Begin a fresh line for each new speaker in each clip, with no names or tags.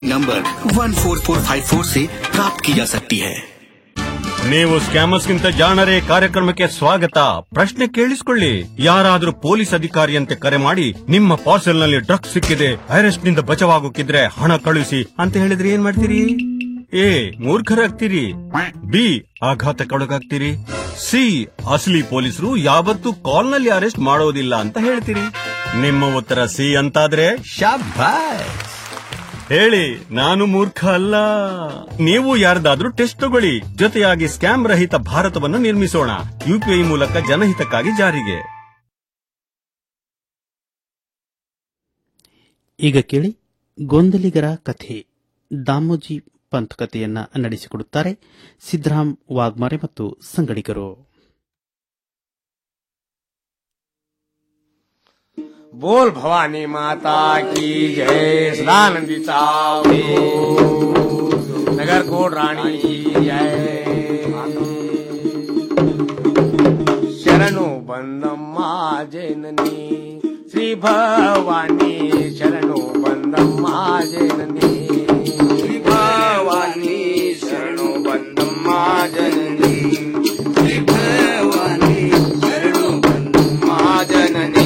Number 14454 से प्राप्त की जा सकती है
ನೀವು ಸ್ಕ್ಯಾಮರ್ಸ್ಗಿಂತ ಜಾಣರೇ ಕಾರ್ಯಕ್ರಮಕ್ಕೆ ಸ್ವಾಗತ ಪ್ರಶ್ನೆ ಕೇಳಿಸ್ಕೊಳ್ಳಿ ಯಾರಾದ್ರೂ ಪೊಲೀಸ್ ಅಧಿಕಾರಿಯಂತೆ ಕರೆ ಮಾಡಿ ನಿಮ್ಮ ಪಾರ್ಸೆಲ್ ನಲ್ಲಿ ಡ್ರಗ್ಸ್ ಸಿಕ್ಕಿದೆ ಅರೆಸ್ಟ್ ನಿಂದ ಬಚಾವಾಗುತ್ತಿದ್ರೆ ಹಣ ಕಳುಹಿಸಿ ಅಂತ ಹೇಳಿದ್ರೆ ಏನ್ ಮಾಡ್ತೀರಿ ಎ ಮೂರ್ಖರಾಗ್ತೀರಿ ಬಿ ಆಘಾತಕ್ಕೊಳಗಾಗ್ತೀರಿ ಸಿ ಅಸಲಿ ಪೊಲೀಸರು ಯಾವತ್ತೂ ಕಾಲ್ ನಲ್ಲಿ ಅರೆಸ್ಟ್ ಮಾಡೋದಿಲ್ಲ ಅಂತ ಹೇಳ್ತೀರಿ ನಿಮ್ಮ ಉತ್ತರ ಸಿ ಅಂತಾದ್ರೆ ಶಾಬಾಸ್ ಹೇಳಿ ನಾನು ಮೂರ್ಖ ಅಲ್ಲ ನೀವು ಯಾರ್ದಾದ್ರೂ ಟೆಸ್ಟ್ ತಗೊಳ್ಳಿ ಜೊತೆಯಾಗಿ ಸ್ಕ್ಯಾಮ್ ರಹಿತ ಭಾರತವನ್ನು ನಿರ್ಮಿಸೋಣ ಯುಪಿಐ ಮೂಲಕ ಜನಹಿತಕ್ಕಾಗಿ ಜಾರಿಗೆ
ಈಗ ಕೇಳಿ ಗೊಂದಲಿಗರ ಕಥೆ ದಾಮೋಜಿ ಪಂತ್ ಕಥೆಯನ್ನ ನಡೆಸಿಕೊಡುತ್ತಾರೆ ಸಿದ್ದರಾಮ್ ವಾಗ್ಮಾರೆ ಮತ್ತು ಸಂಗಡಿಗರು
बोल भवानी माता की जय सदानंदी सावरी नगर कोट रानी की जय शरणो बंदम्मा जननी श्री भवानी शरणो बंदम्मा जननी श्री भवानी शरणो बंदम्मा जननी श्री भवानी शरणो बंदम्मा जननी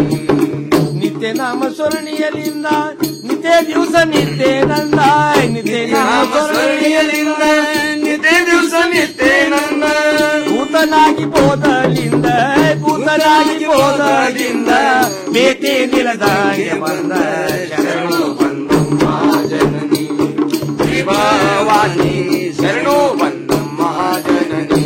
ನಿತ್ಯ ನಾಮ ಸ್ಮರಣೆಯಲಿಂದ ನಿತ್ಯ ದಿವಸ ನಿತ್ಯ ನಂದ ನಿತ್ಯ ನಾಮ ಸ್ಮರಣೆಯಲಿಂದ ನಿತ್ಯ ದಿವಸ ನಿತ್ಯ ನಂದ ಭೂತನಾಗಿ ಬೋಧಲಿಂದ ಭೂತನಾಗಿ ಬೋಧಲಿಂದ ಬೇತೆ ನಿಲದಾಗೆ ಬಂದ ಶರಣು ಬಂದಮ್ಮ ಜನನಿ ಭವಾನಿ ಶರಣು ಬಂದಮ್ಮ ಜನನಿ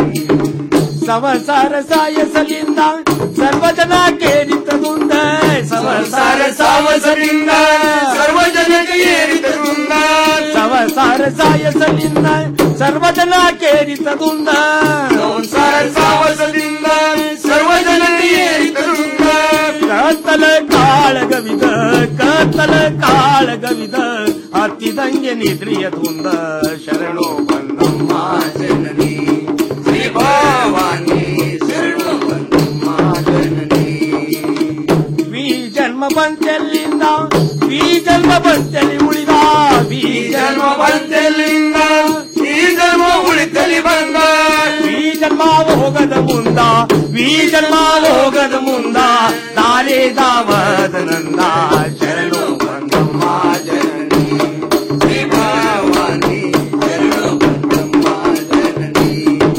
ಸಂಸಾರ ಸಾಯಸಲಿಂದ ಸರ್ವಜನ ಕೇರಿತದುಂದ ಸಂಸಾರ ಸಾವಸಲಿಂದ ಸರ್ವಜನಕ್ಕೆ ಏರಿತದುಂದ ಸಂಸಾರ ಸಾಯಸಲಿಂದ ಸರ್ವಜನ ಕೇರಿತದುಂದ ಸಂಸಾರ ಸಾವಸಲಿಂದ ಸರ್ವಜನಕ್ಕೆ ಏರಿತದುಂದ ಕತ್ತಲ ಕಾಳಗವಿದ ಕತ್ತಲ ಕಾಳಗವಿದ ಹತ್ತಿದಂಗೆ ನಿದ್ರಿಯದುಂದ ಶರಣು ಬಂದಮ್ಮ ಜನನಿ ಶ್ರೀ ಭವಾನಿ ಶರಣು ಬಂದಮ್ಮ ಜನನಿ ವಿ ಜನ್ಮ ಬಂತೆಲ್ಲಿಂದ ವಿ ಜನ್ಮ ಬಂತೆಲ್ಲಿ ಉಳಿದ ವಿ ಜನ್ಮ ಬಂತೆಲ್ಲಿಂದ ಈ ಜನ್ಮ ಉಳಿತಲಿ ಬಂದ ವಿ ಜನ್ಮ ಹೋಗದ ಮುಂದ ವಿ ಜನ್ಮ ಹೋಗದ ಮುಂದ ದಾರೆ ದಾವದ ನಂದ ಶರಣು ಬಂದಮ್ಮ ಜನನಿ ಶ್ರೀ ಭವಾನಿ ಶರಣು ಬಂದಮ್ಮ ಜನನಿ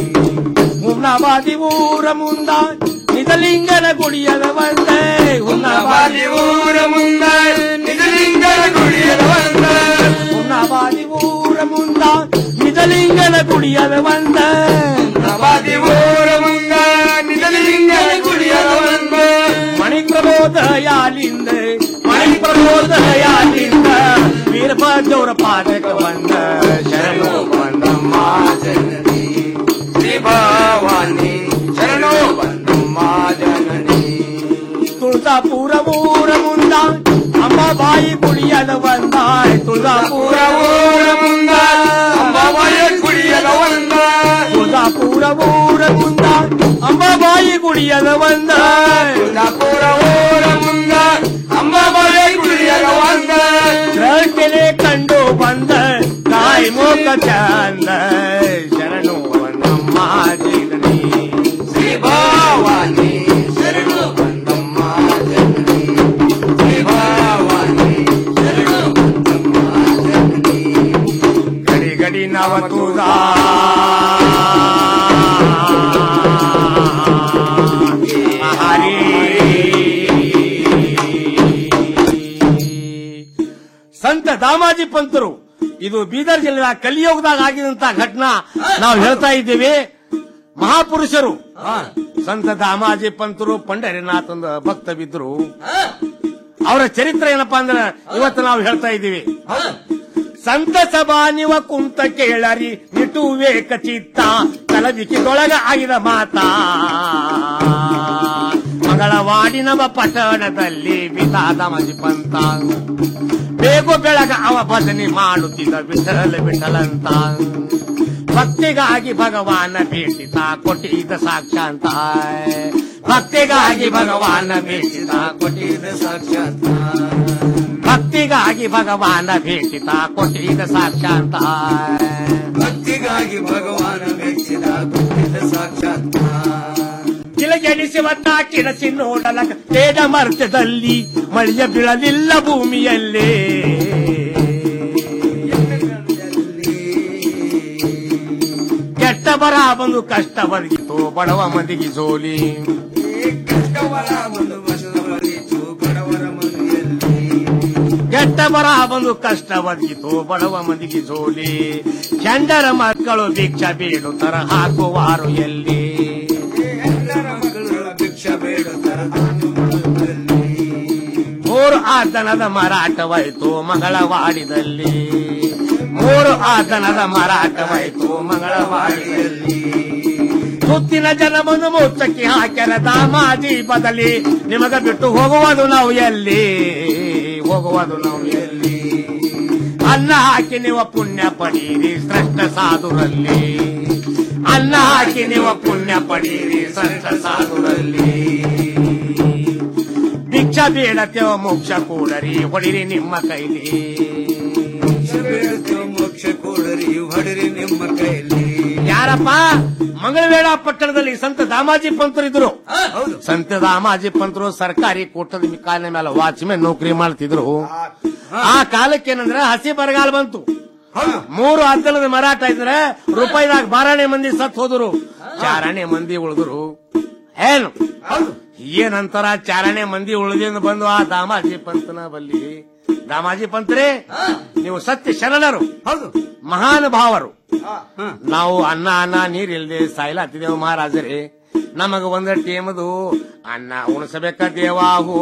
ಉನ್ನವಾದಿ ಊರ ಮುಂದ ನಿಜಲಿಂಗನ ಗುಡಿಯದ ಬಂದೆ ಉನ್ನವಾದಿ ಊರ ಮುಂದ ನಿಜಲಿಂಗನ ಗುಡಿಯದ ಬಂದ ಉನ್ನವಾದಿ ಊರ ಮುಂದ ನಿಜಲಿಂಗನ ಗುಡಿಯದ ಬಂದ ಉನ್ನವಾದಿ ಊರ ಮುಂದ ನಿಜಲಿಂಗನ ಗುಡಿಯದ ಬಂದ ಮಣಿ ಪ್ರಬೋದಯಾಲಿಂದ ಮಣಿ ಪ್ರಬೋದಯಾಲಿಂದ ವೀರಭದ್ರವರ ಪಾದಕ ಬಂದ ಶರಣು ಬಂದಮ್ಮ ಜನನಿ ಶ್ರೀ ಭವಾನಿ ಶರಣು ಬಂದಮ್ಮ ಜನನಿ ತುಳಸಾಪುರ ಊರ ಮುಂದ ಅಮ್ಮ ಬಾಯಿ ಕುಡಿಯದ ಬಂದ ತುಳಸಾಪುರ ಊರ ಮುಂದ ಅಮ್ಮ ಬಾಯಿ ಕುಡಿಯದ ಬಂದ ತುಳಸಾಪುರ ಊರ ಮುಂದ ಅಮ್ಮ ಬಾಯಿ ಕುಡಿಯದ ಬಂದ ತುಳಸಾಪುರ ಊರ ಮುಂದ ಅಮ್ಮ ಬಾಯಿ ಕುಡಿಯದ ಬಂದ ರಸ್ತೆಲೆ ಕಂಡು ಬಂದ ತಾಯಿ ಮುಖ ಚಂದ ಶರಣು ಬಂದಮ್ಮ ಜನನಿ ಶ್ರೀ ಭವಾನಿ ಶರಣು ಬಂದಮ್ಮ ಜನನಿ ಶ್ರೀ ಭವಾನಿ ಶರಣು ಬಂದಮ್ಮ ಜನನಿ ಗಡಿ ಗಡಿ ನವತುದ ಸಂತ ದಾಮಾಜಿ ಪಂತರು ಇದು ಬೀದರ್ ಜಿಲ್ಲೆಯ ಕಲಿಯುಗದಾಗ ಆಗಿದಂತ ಘಟನಾ ನಾವು ಹೇಳ್ತಾ ಇದ್ದೇವೆ ಮಹಾಪುರುಷರು ಸಂತ ದಾಮಾಜಿ ಪಂತರು ಪಂಡರಿನಾಥಂದ ಭಕ್ತ ಬಿದ್ರು ಅವರ ಚರಿತ್ರೆ ಏನಪ್ಪಾ ಅಂದ್ರೆ ಇವತ್ತು ನಾವು ಹೇಳ್ತಾ ಇದ್ದೀವಿ ಸಂತ ಸಭಾ ನಿವ ಕುಂತ ಕೇಳರಿ ನಿಟು ವೇಕ ಚಿತ್ತ ಕಲಬಿಕಿದೊಳಗ ಆಗಿದ ಮಾತಾ ಮಂಗಳವಾಡಿನವ ಪಟ್ಟಣದಲ್ಲಿ ಬಿತಾದ ಮಜಿ ಪಂತ ಬೇಗು ಬೆಳಗ ಅವ ಭಜನೆ ಮಾಡುತ್ತಿದ್ದ ವಿಠಲ ವಿಠಲಂತ ಭಕ್ತಿಗಾಗಿ ಭಗವಾನ ಭೇಟಿತ ಕೊಟ್ಟಿದ್ದ ಸಾಕ್ಷಾಂತ ಭಕ್ತಿಗಾಗಿ ಭಗವಾನ ಭೇಟಿತ ಕೊಟ್ಟಿದ್ದ ಸಾಕ್ಷಾಂತ ಭಕ್ತಿಗಾಗಿ ಭಗವಾನ ಭೇಟಿತ ಕೊಟ್ಟಿದ ಸಾಕ್ಷಾಂತ
ಭಕ್ತಿಗಾಗಿ ಭಗವಾನ ಮೆಚ್ಚಿದ ಕೊಟ್ಟಿದ ಸಾಕ್ಷಾತ್ಕಾರ
ಕಿಲಗೆಡಿಸುವತ್ತ ಕಿಡಸಿ ನೋಡಲಕ ತೇಜ ಮರ್ತ್ಯದಲ್ಲಿ ಮಳೆಯ ಬೀಳಲಿಲ್ಲ ಭೂಮಿಯಲ್ಲೇ ಕೆಟ್ಟ ಬರ ಬಂದು ಕಷ್ಟ ಬರಗಿತು ಬಡವ ಮಂದಿಗೆ ಸೋಲಿ
ಕಷ್ಟವರ ಒಂದು ವರ್ಷದ ಬರೀತು ಬಡವರ ಮನೆಯಲ್ಲಿ
ಕೆಟ್ಟ ಬರ ಬಂದು ಕಷ್ಟ ಬರಗಿತು ಬಡವ ಮಂದಿಗೆ ಸೋಲಿ ಚಂಡರ ಮಕ್ಕಳು ಭಿಕ್ಷ ಬೇಡುತ್ತರ ಹಾಕುವಾರು ಎಲ್ಲಿ
ಎಲ್ಲರ ಮಕ್ಕಳ ಭಿಕ್ಷ ಬೇಡುತ್ತರ ಹಾನು ಮಾಡುವುದಲ್ಲಿ
ಮೂರು ಆತನದ ಮಾರಾಟವಾಯಿತು ಮಂಗಳವಾಡಿದಲ್ಲಿ ಮೂರು ಆತನದ ಮಾರಾಟವಾಯಿತು ಮಂಗಳವಾಡಿದಲ್ಲಿ ಸುತ್ತಿನ ಜನ ಬಂದು ಮುಚ್ಚಕ್ಕೆ ಹಾಕ್ಯಾರ ದಾಮಾಜಿ ಬದಲಿ ನಿಮಗ ಬಿಟ್ಟು ಹೋಗುವುದು ನಾವು ಎಲ್ಲಿ ಹೋಗುವುದು ನಾವು ಎಲ್ಲಿ ಅನ್ನ ಹಾಕಿ ನೀವು ಪುಣ್ಯ ಪಡೀರಿ ಶ್ರೇಷ್ಠ ಸಾಧುರಲ್ಲಿ ಅನ್ನ ಹಾಕಿ ನೀವು ಪುಣ್ಯ ಪಡೀರಿ ಶ್ರೇಷ್ಠ ಸಾಧುರಲ್ಲಿ ಭಿಕ್ಷ ಬೇಡತೆವ ಮೋಕ್ಷ ಕೂಡರಿ ಹೊಡಿರಿ ನಿಮ್ಮ ಕೈಲಿ
ಭಿಕ್ಷ ಬೇಡುತ್ತೇವೆ ಮೋಕ್ಷ ಕೊಡರಿ ಹೊಡರಿ ನಿಮ್ಮ ಕೈಯಲ್ಲಿ
ಯಾರಪ್ಪ ಮಂಗಳವೇಳ ಪಟ್ಟಣದಲ್ಲಿ ಸಂತ ದಾಮಾಜಿ ಪಂತರು ಇದ್ರು
ಹೌದು
ಸಂತ ದಾಮಾಜಿ ಪಂತರು ಸರ್ಕಾರಿ ಕೋಟದ ಕಾಲಿನ ಮೇಲೆ ವಾಚ್ಮೆನ್ ನೌಕರಿ ಮಾಡ್ತಿದ್ರು ಆ ಕಾಲಕ್ಕೆ ಏನಂದ್ರೆ ಹಸಿ ಬರಗಾಲ ಬಂತು
ಹೌದು
ಮೂರು ಹದ್ದಲದ ಮರಾಠ ಇದ್ರೆ ರೂಪಾಯಿದಾಗ ಬಾರಾಣೆ ಮಂದಿ ಸತ್ ಹೋದ್ರು ಚಾರಣೆ ಮಂದಿ ಉಳಿದ್ರು ಏನು
ಹೌದು
ಏನಂತಾರ ಚಾರಣೆ ಮಂದಿ ಉಳಿದಿಂದ ಬಂದು ಆ ದಾಮಾಜಿ ಪಂತನ ಬಲ್ಲಿ ದಾಮಾಜಿ ಪಂತ್ರೆ ನೀವು ಸತ್ಯ ಶರಣರು
ಹೌದು
ಮಹಾನುಭಾವರು
ಹಾ, ಹಾ.
ನಾವು ಅನ್ನ ಅನ್ನ ನೀರಿಲ್ದೆ ಸಾಯ್ಲಾತಿದ್ದೇವು ಮಹಾರಾಜರೇ ನಮಗ ಒಂದ ಟೇಮದು ಅನ್ನ ಉಣಿಸಬೇಕ ದೇವಾಹು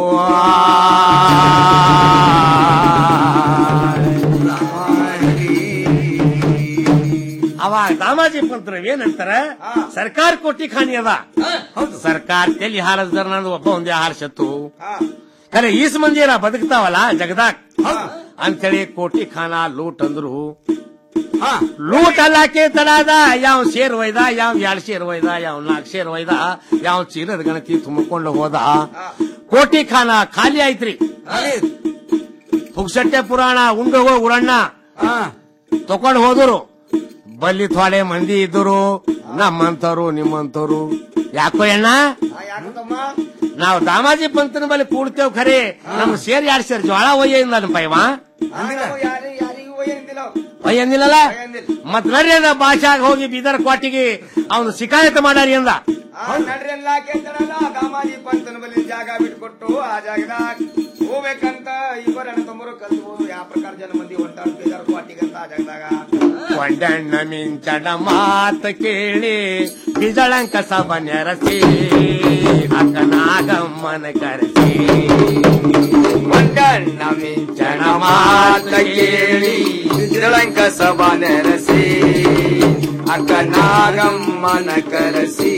ಅವಾಗ ದಾಮಾಜಿ ಪಂತ್ರ ಏನಂತಾರ ಸರ್ಕಾರ ಕೋಟಿ ಖಾನಿ ಅದ
ಹೌದು
ಸರ್ಕಾರ ತೆಲಿ ಹಾರಸ್ದಾರ ನಂದು ಒಬ್ಬ ಒಂದೇ ಹಾರಿಸತ್ತು
ಹಾ,
ಖರೆ ಈಸ್ ಮಂದಿರ ಬದುಕ್ತಾವಲ್ಲ ಜಗದಾಕ್
ಹೌದು
ಅಂತೇಳಿ ಕೋಟಿ ಖಾನ ಲೂಟ್ ಅಂದ್ರು
ಹಾ,
ಲೂಟ್ ಅಲ್ಲಾಕೆ ತಡಾದ ಯಾವ ಶೇರ್ ಒಯ್ದ ಯಾವ ಎರಡ್ ಶೇರ್ ಒಯ್ದ ಯಾವ ನಾಲ್ಕು ಶೇರ್ ಒಯ್ದ ಯಾವ ಚೀಲದ ಗಣತಿ ತುಂಬಿಕೊಂಡು ಹೋದ ಕೋಟಿ ಖಾನ ಖಾಲಿ ಆಯ್ತ್ರಿ
ಅಲ್ಲಿ,
ಪುಗ್ಸಟ್ಟೆ ಪುರಾಣ ಉಂಡು ಉರಣ್ಣ
ಹಾ,
ತಕೊಂಡ್ ಹೋದ್ರು ಬಲ್ಲಿ ಥೋಡೆ ಮಂದಿ ಇದ್ದರು ನಮ್ಮಂತವ್ರು ನಿಮ್ಮಂತವ್ರು ಯಾಕೋ ಅಣ್ಣ
ಹಾ, ಯಾಕೆ ತಮ್ಮ?
ನಾವು ದಾಮಾಜಿ ಪಂತನ ಬಲ್ಲಿ ಕೂಡ್ತೇವ್ ಖರೆ ನಮ್ ಸೇರ್ ಎರಡ್ ಸೇರ್ ಜ್ವಾಳ ಒಯ್ಯಿಂದ ಪೈವ
ಅಂದಿಲ್ಲ. ಯಾರಿ- ಯಾರಿಗೂ ಒಯ್ಯಂದಿಲ್ಲ ಅವ್ರು.
ಒಯ್ಯಂದಿಲ್ಲಲ್ಲ
ಒಯ್ಯಂದಿಲ್ಲ.
ಮತ್ ನಡ್ರಿ ಅಂದ ಭಾಷಾಗ ಹೋಗಿ ಬೀದರ್ ಕ್ವಾಟಿಗೆ ಅವನು ಶಿಕಾಯತ್ ಮಾಡಾರಿ ಅಂದ
ಆ, ನಡ್ರಿ ಎಲ್ಲ ಕೇಳ್ತಾರಲ್ಲ ದಾಮಾಜಿ ಪಂತನ ಬಳಿ ಜಾಗ ಬಿಟ್ಕೊಟ್ಟು ಆ ಜಾಗದಾಗ ಹೋಗ್ಬೇಕಂತ ಇಬ್ಬರು ಅಣ್ಣ ತಮ್ಮರು ಕಲ್ತು ಯಾವ ಪ್ರಕಾರ ಜನ ಮಂದಿ ಹೊಂಟಾಡ್ತಿದಾರ ಕ್ವಾಟಿಗಂತ ಆ ಜಾಗದಾಗ
ಕೊಂಡಣ್ಣ ಮಿಂಚಣ ಮಾತ ಕೇಳಿ ಬಿಜಳಂಕ ಸಭ ನೆರಸಿ ಅಕ್ಕನಾಗಮ್ಮನ ಕರೆಸಿ
ಮಂಡಣ್ಣ ಮಿಂಚಣ ಮಾತ ಕೇಳಿ ಬಿಜಳಂಕ ಸಭಾ ನೆರಸಿ ಅಕ್ಕ ನಾಗಮ್ಮನ ಕರೆಸಿ